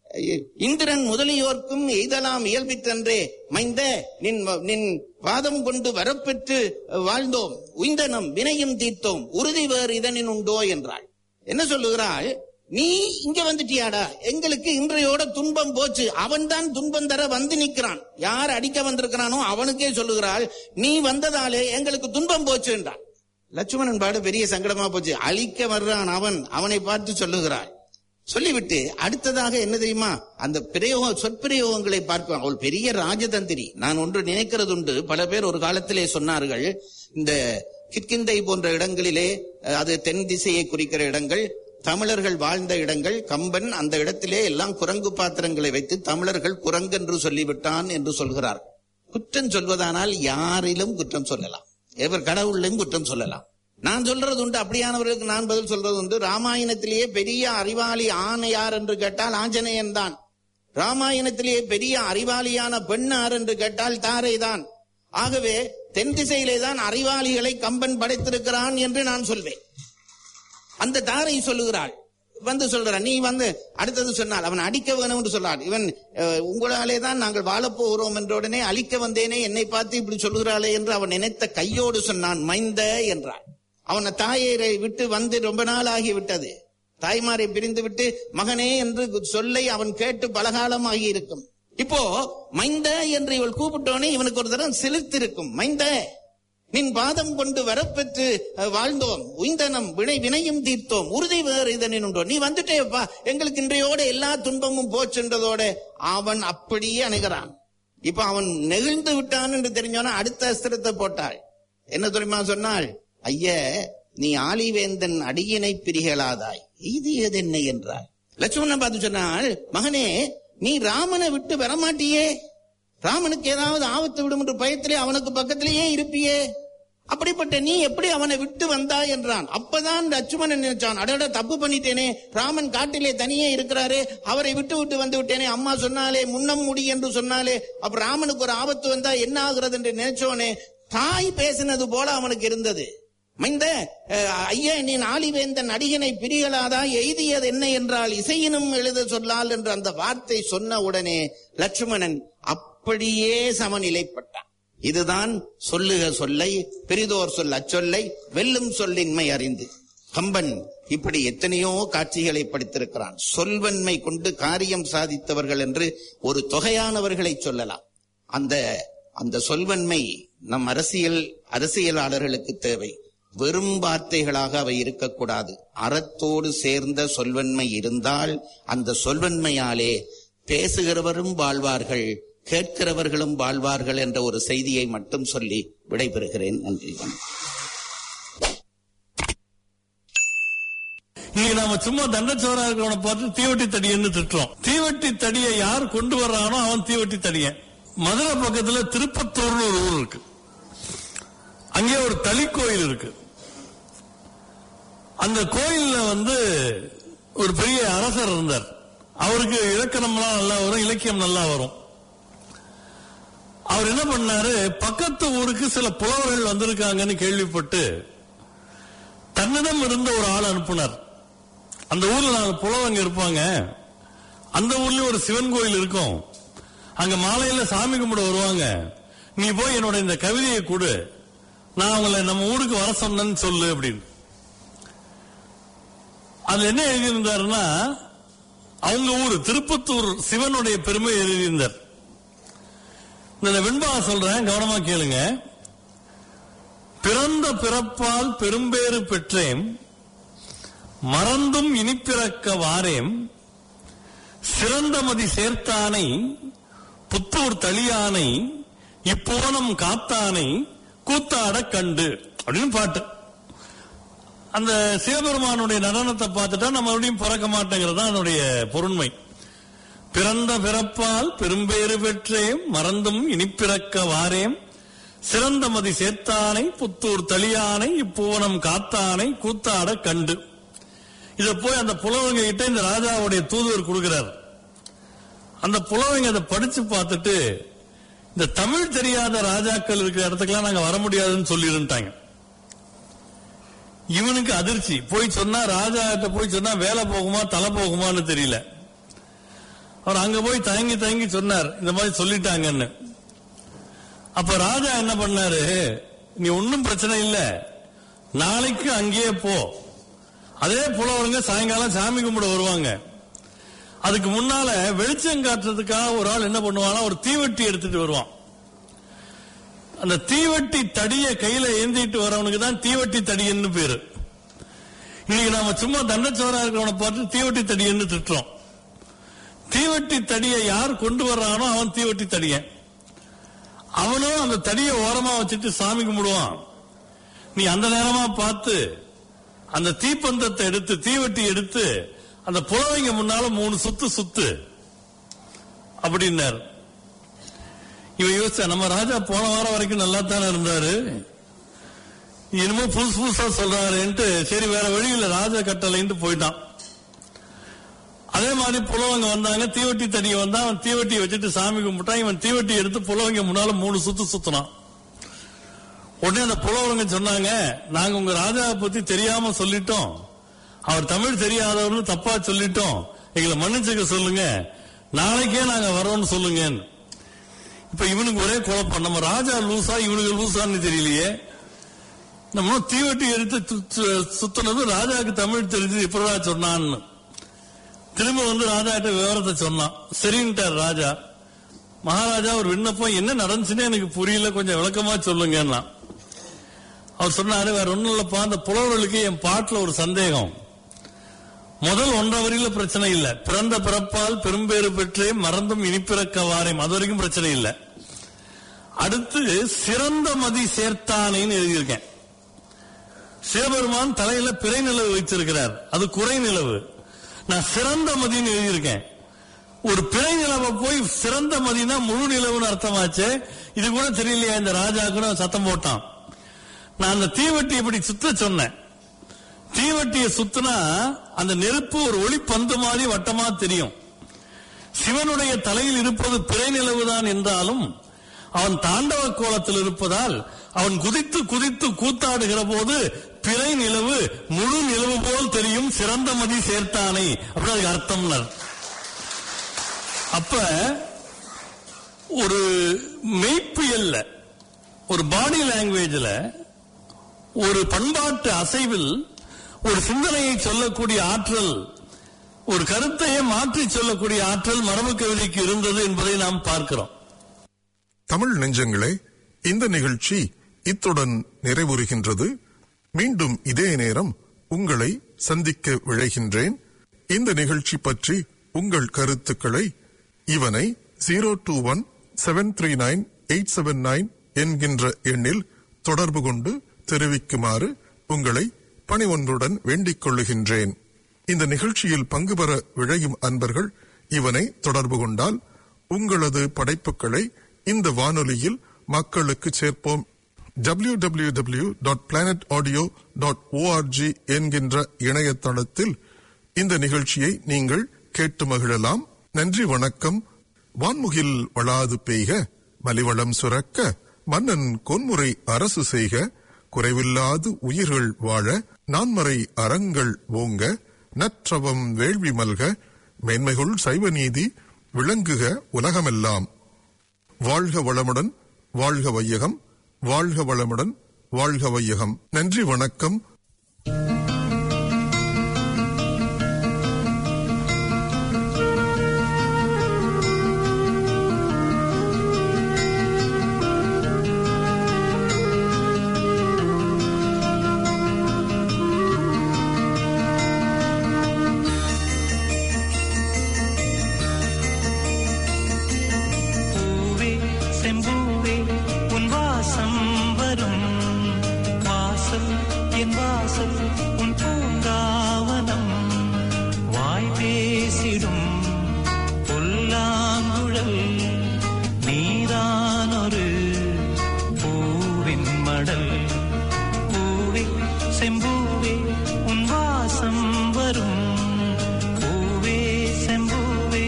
இந்திரன் முதலியோர்க்கும் எய்தலாம் இயல்பிற்றன்றே மைந்த நின் நின் வாதம் கொண்டு வரப்பெற்று வாழ்ந்தோம் உய்ந்தனம் வினையும் தீர்த்தோம் உறுதி வேறு இதனின் உண்டோ என்றாள் என்ன சொல்லுகிறாள் நீ இங்க வந்துட்டியாடா எங்களுக்கு இன்றையோட துன்பம் போச்சு அவன் தான் துன்பம் தர வந்து நிற்கிறான் யார் அடிக்க வந்திருக்கிறானோ அவனுக்கே சொல்லுகிறாள் நீ வந்ததாலே எங்களுக்கு துன்பம் போச்சு என்றான் லட்சுமணன் பாடு பெரிய சங்கடமா போச்சு அழிக்க வர்றான் அவன் அவனை பார்த்து சொல்லுகிறாள் சொல்லிவிட்டு அடுத்ததாக என்ன தெரியுமா அந்த பிரயோக சொற்பிரயோகங்களை பார்ப்போம் அவள் பெரிய ராஜதந்திரி நான் ஒன்று நினைக்கிறது உண்டு பல பேர் ஒரு காலத்திலே சொன்னார்கள் இந்த கிட்கிந்தை போன்ற இடங்களிலே அஹ், அது தென் திசையை குறிக்கிற இடங்கள் தமிழர்கள் வாழ்ந்த இடங்கள் கம்பன் அந்த இடத்திலே எல்லாம் குரங்கு பாத்திரங்களை வைத்து தமிழர்கள் குரங்கென்று சொல்லிவிட்டான் என்று சொல்கிறார் குற்றம் சொல்வதானால் யாரிலும் குற்றம் சொல்லலாம் எவர் கடவுளிலும் குற்றம் சொல்லலாம் நான் சொல்றது உண்டு அப்படியானவர்களுக்கு நான் பதில் சொல்றது உண்டு ராமாயணத்திலேயே பெரிய அறிவாளி ஆணை யார் என்று கேட்டால் ஆஞ்சநேயன் தான் ராமாயணத்திலேயே பெரிய அறிவாளியான பெண் யார் என்று கேட்டால் தாரை தான் ஆகவே தென் திசையிலே தான் அறிவாளிகளை கம்பன் படைத்திருக்கிறான் என்று நான் சொல்வேன் அந்த தாரை சொல்லுகிறாள் வந்து சொல்றான் நீ வந்து அடுத்தது சொன்னால் அவன் அடிக்க வேணும் என்று சொன்னான் இவன் அஹ், உங்களாலே தான் நாங்கள் வாழப் போகிறோம் என்ற உடனே அழிக்க வந்தேனே என்னை பார்த்து இப்படி சொல்லுகிறாளே என்று அவன் நினைத்த கையோடு சொன்னான் மைந்த என்றான் அவனை தாயரை விட்டு வந்து ரொம்ப நாள் ஆகிவிட்டது தாய்மாரை பிரிந்து விட்டு மகனே என்று சொல்லை அவன் கேட்டு பலகாலம் ஆகி இருக்கும் இப்போ மைந்த என்று இவள் கூப்பிட்டோனே இவனுக்கு ஒரு தரம் செலுத்திருக்கும் மைந்த நின் பாதம் கொண்டு வரப்பெற்று அஹ், வாழ்ந்தோம் உய்ந்தனம் வினை வினையும் தீர்த்தோம் உறுதி வேறு இதனின் உண்டோ நீ வந்துட்டேப்பா எங்களுக்கு இன்றையோட எல்லா துன்பமும் போச்சுன்றதோட அவன் அப்படியே அணுகிறான் இப்ப அவன் நெகிழ்ந்து விட்டான் என்று தெரிஞ்சோன்னா அடுத்த அஸ்திரத்தை போட்டாள் என்ன தெரியுமா சொன்னாள் ஐய நீ ஆலிவேந்தன் அடியினை பிரிகளாதாய் இது எதென்ன என்றாள் லட்சுமணன் பார்த்து சொன்னாள் மகனே நீ ராமனை விட்டு வரமாட்டியே ராமனுக்கு ஏதாவது ஆபத்து விடும் என்று பயத்திலே அவனுக்கு பக்கத்திலேயே இருப்பியே அப்படிப்பட்ட நீ எப்படி அவனை விட்டு வந்தாய் என்றான் அப்பதான் லட்சுமணன் நினைச்சான் அடட தப்பு பண்ணிட்டேனே ராமன் காட்டிலே தனியே இருக்கிறாரே அவரை விட்டு விட்டு வந்து விட்டேனே அம்மா சொன்னாலே முன்னம் முடி என்று சொன்னாலே அப்ப ராமனுக்கு ஒரு ஆபத்து வந்தா என்ன ஆகுறது என்று நினைச்சோனே தாய் பேசினது போல அவனுக்கு இருந்தது மைந்த அஹ், ஐயா நீ நாளிவேந்தன் அடிகனை பிரிகளாதா எய்தியது என்ன என்றால் இசையினும் எழுத சொல்லால் என்று அந்த வார்த்தை சொன்ன உடனே லட்சுமணன் அப்படியே சமநிலைப்பட்டான் இதுதான் சொல்லுக சொல்லை பெரிதோர் சொல் அச்சொல்லை வெல்லும் சொல்லின்மை அறிந்து கம்பன் இப்படி எத்தனையோ காட்சிகளை படித்திருக்கிறான் சொல்வன்மை கொண்டு காரியம் சாதித்தவர்கள் என்று ஒரு தொகையானவர்களை சொல்லலாம் அந்த அந்த சொல்வன்மை நம் அரசியல் அரசியலாளர்களுக்கு தேவை வெறும் வார்த்தைகளாக அவை இருக்கக்கூடாது அறத்தோடு சேர்ந்த சொல்வன்மை இருந்தால் அந்த சொல்வன்மையாலே பேசுகிறவரும் வாழ்வார்கள் கேட்கிறவர்களும் வாழ்வார்கள் என்ற ஒரு செய்தியை மட்டும் சொல்லி விடைபெறுகிறேன் நன்றி வணக்கம். இன்னைக்கு நாம சும்மா தண்டச்சோரா இருக்கிறவனை பார்த்து தீவட்டி தடியன்னு திட்டுறோம் தீவட்டி தடியை யார் கொண்டு வர்றானோ அவன் தீவட்டி தடியன் மதுரை பக்கத்துல திருப்பத்தூர்னு ஒரு ஊர் இருக்கு அங்கே ஒரு தளி கோயில் இருக்கு அந்த கோயில்ல வந்து ஒரு பெரிய அரசர் இருந்தார் அவருக்கு இலக்கணம்லாம் நல்லா வரும் இலக்கியம் நல்லா வரும் அவர் என்ன பண்ணாரு பக்கத்து ஊருக்கு சில புலவர்கள் வந்திருக்காங்கன்னு கேள்விப்பட்டு தன்னிடம் இருந்த ஒரு ஆள் அனுப்புனார் அந்த ஊர்ல நாலு புலவங்க இருப்பாங்க அந்த ஊர்லயும் ஒரு சிவன் கோயில் இருக்கும் அங்க மாலையில சாமி கும்பிட வருவாங்க நீ போய் என்னோட இந்த கவிதையை கொடு நான் உங்களை நம்ம ஊருக்கு வர சொன்னேன்னு சொல்லு அப்படின்னு அதுல என்ன எழுதியிருந்தாருன்னா அவங்க ஊர் திருப்பத்தூர் சிவனுடைய பெருமை எழுதியிருந்தார் இந்த வெண்பா சொல்றேன் கவனமா கேளுங்க பிறந்த பிறப்பால் பெரும்பேறு பெற்றேன் மறந்தும் இனிப்பிறக்க வாரேம் சிறந்தமதி சேர்த்தானை புத்தூர் தளியானை இப்போனம் காத்தானை கூத்தாட கண்டு அப்படின்னு பாட்டு அந்த சிவபெருமானுடைய நடனத்தை பார்த்துட்டா நம்ம மறுபடியும் பிறக்க மாட்டேங்கிறது தான் அதனுடைய பொருண்மை பிறந்த பிறப்பால் பெரும்பேறு பெற்றேன் மறந்தும் இனிப்பிறக்க வாரேம் சிறந்தமதி சேர்த்தானை புத்தூர் தளியானை இப்பூவனம் காத்தானை கூத்தாட கண்டு இத போய் அந்த புலவங்க கிட்ட இந்த ராஜாவுடைய தூதுவர் கொடுக்கிறார் அந்த புலவங்க அதை படிச்சு பார்த்துட்டு இந்த தமிழ் தெரியாத ராஜாக்கள் இருக்கிற இடத்துக்குலாம் நாங்க வர முடியாதுன்னு சொல்லிருந்தாங்க இவனுக்கு அதிர்ச்சி போய் சொன்னா ராஜா கிட்ட போய் சொன்னா வேலை போகுமா தலை போகுமான்னு தெரியல அவர் அங்க போய் தயங்கி தயங்கி சொன்னார் இந்த மாதிரி சொல்லிட்டாங்கன்னு அப்ப ராஜா என்ன பண்ணாரு நீ ஒன்னும் பிரச்சனை இல்ல நாளைக்கு அங்கேயே போ அதே புலவருங்க சாயங்காலம் சாமி கும்பிட வருவாங்க அதுக்கு முன்னால வெளிச்சம் காட்டுறதுக்காக ஒரு ஆள் என்ன பண்ணுவானா ஒரு தீவெட்டி எடுத்துட்டு வருவான் அந்த தீவெட்டி தடிய கையில ஏந்திட்டு வரவனுக்கு தான் தீவெட்டி தடியன்னு பேரு இன்னைக்கு நாம சும்மா தண்டச்சோரா இருக்கிறவனை பார்த்து தீவெட்டி தடியன்னு திட்டுறோம் தீவெட்டி தடியை யார் கொண்டு வர்றானோ அவன் தீவெட்டி தடியன் அவனும் அந்த தடியை ஓரமா வச்சுட்டு சாமி கும்பிடுவான் நீ அந்த நேரமா பார்த்து அந்த தீப்பந்தத்தை எடுத்து தீவெட்டி எடுத்து அந்த புலவைங்க முன்னால மூணு சுத்து சுத்து அப்படின்னாரு இவன் யோசிச்சா நம்ம ராஜா போன வாரம் வரைக்கும் நல்லா தானே இருந்தாரு என்னமோ புதுசு புதுசா சொல்றாருன்ட்டு சரி வேற வழி இல்ல ராஜா கட்டளைன்ட்டு போயிட்டான் அதே மாதிரி புலவங்க வந்தாங்க தீவட்டி தடியை வந்தா அவன் தீவட்டியை வச்சுட்டு சாமி கும்பிட்டான் இவன் தீவட்டி எடுத்து புலவங்க முன்னால மூணு சுத்து சுத்தினான் உடனே அந்த புலவருங்க சொன்னாங்க நாங்க உங்க ராஜாவை பத்தி தெரியாம சொல்லிட்டோம் அவர் தமிழ் தெரியாதவர்னு தப்பா சொல்லிட்டோம் எங்களை மன்னிச்சுக்க சொல்லுங்க நாளைக்கே நாங்க வரோம்னு சொல்லுங்க இப்ப இவனுக்கு ஒரே குழப்பம் நம்ம ராஜா லூசா இவனுக்கு லூசான்னு தெரியலையே நம்ம தீவட்டி எடுத்து சு- சு- சுத்தினது ராஜாவுக்கு தமிழ் தெரிஞ்சது எப்படா சொன்னான்னு திரும்ப வந்து ராஜா கிட்ட விவரத்தை சொன்னான் சரின்ட்டார் ராஜா மகாராஜா ஒரு விண்ணப்பம் என்ன நடந்துச்சுன்னு எனக்கு புரியல கொஞ்சம் விளக்கமா சொல்லுங்கன்னா அவர் சொன்னாரு வேற ஒண்ணும் இல்லப்பா அந்த புலவர்களுக்கு என் பாட்டுல ஒரு சந்தேகம் முதல் ஒன்றரை வரியில பிரச்சனை இல்ல பிறந்த பிறப்பால் பெரும்பேறு பெற்றே மறந்தும் இனிப்பிறக்க வாரேம் அது வரைக்கும் பிரச்சனை இல்ல அடுத்து சிறந்த மதி சேர்த்தானேன்னு எழுதியிருக்கேன் சிவபெருமான் தலையில பிறை நிலவு வைத்திருக்கிறார் அது குறை நிலவு நான் சிறந்த மதின்னு எழுதியிருக்கேன் ஒரு பிறை நிலவை போய் சிறந்த மதினா முழு நிலவுன்னு அர்த்தமாச்சு இது கூட தெரியலையா இந்த ராஜாக்குன்னு சத்தம் போட்டான் நான் அந்த தீவட்டி இப்படி சுத்த சொன்னேன் தீவட்டியை சுத்தினா அந்த நெருப்பு ஒரு ஒளி பந்து மாதிரி வட்டமா தெரியும் சிவனுடைய தலையில் இருப்பது பிறை நிலவுதான் என்றாலும் அவன் தாண்டவ கோலத்தில் இருப்பதால் அவன் குதித்து குதித்து கூத்தாடுகிற போது பிறை நிலவு முழு நிலவு போல் தெரியும் சிறந்த மதி சேர்த்தானே அப்படி அதுக்கு அர்த்தம்னர் அப்ப ஒரு மெய்ப்பியல்ல ஒரு பாடி லாங்குவேஜ்ல ஒரு பண்பாட்டு அசைவில் ஒரு சிந்தனையை சொல்லக்கூடிய ஆற்றல் ஒரு கருத்தையே மாற்றி சொல்லக்கூடிய ஆற்றல் மரபு கவிதைக்கு இருந்தது என்பதை நாம் பார்க்கிறோம் தமிழ் நெஞ்சங்களே இந்த நிகழ்ச்சி இத்துடன் நிறைவுறுகின்றது மீண்டும் இதே நேரம் உங்களை சந்திக்க விழைகின்றேன் இந்த நிகழ்ச்சி பற்றி உங்கள் கருத்துக்களை இவனை zero two one seven three nine eight seven nine என்கின்ற எண்ணில் தொடர்பு கொண்டு தெரிவிக்குமாறு உங்களை பணிவொன்றுடன் வேண்டிக் கொள்ளுகின்றேன் இந்த நிகழ்ச்சியில் பங்கு பெற விழையும் அன்பர்கள் இவனை தொடர்பு கொண்டால் உங்களது படைப்புகளை இந்த வானொலியில் மக்களுக்கு சேர்ப்போம் W W W dot planet audio dot O R G என்கின்ற இணையதளத்தில் இந்த நிகழ்ச்சியை நீங்கள் கேட்டு மகிழலாம் நன்றி வணக்கம் வான்முகில் வளாது பெய்க மலிவளம் சுரக்க மன்னன் கொன்முறை அரசு செய்க குறைவில்லாது உயிர்கள் வாழ நான்மறை அறங்கள் ஓங்க நற்றவம் வேள்வி மல்க மேன்மைகுள் சைவ நீதி விளங்குக உலகமெல்லாம் வாழ்க வளமுடன் வாழ்க வையகம் வாழ்க வளமுடன் வாழ்க வையகம் நன்றி வணக்கம் பூவே செம்பூவே உன் வாசம் வரும் வாசல் என் வாசல் உன் பூங்காவனம் வாய் பேசிடும் புல்லாங்குழல் நீதானொரு பூவின் மடல் பூவே செம்பூவே உன் வாசம் வரும் பூவே செம்பூவே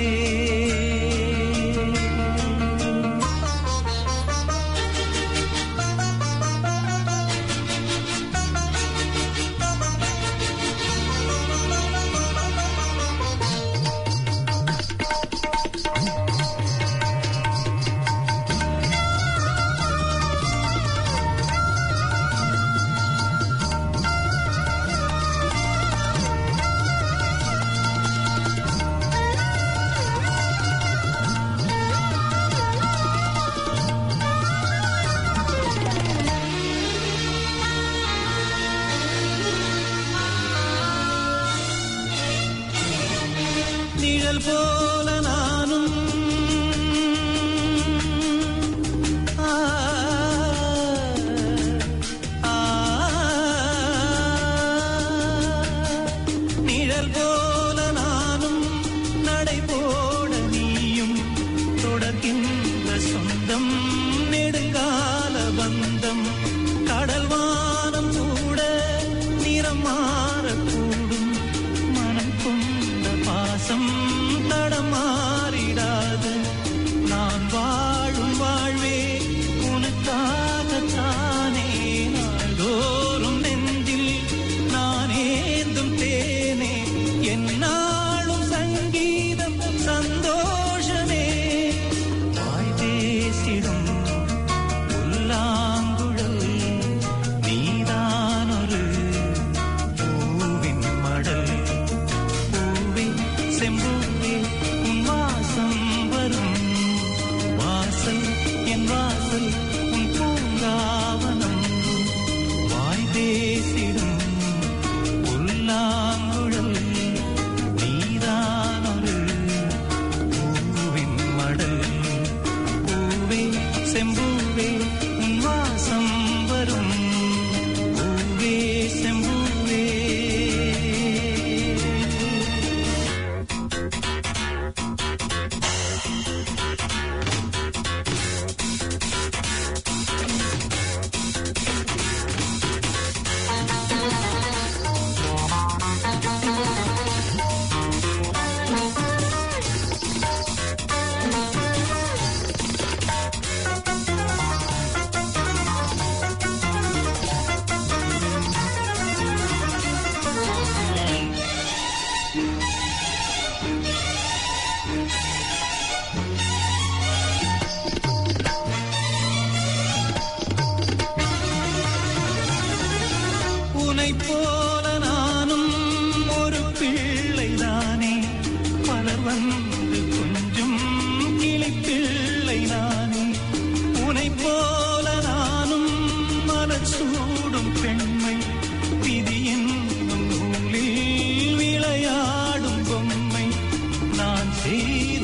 நிழல் போல நானும் ஆ, ஆ, நிழல் போல நானும் நடை போட நீயும் தொடர்கின்ற சொந்தம் நெடுங்கால பந்தம் கடல் வானம் கூட நிறம் மாறக்கூடும் மனம் கொண்ட பாசம் தடமா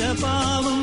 பாவம்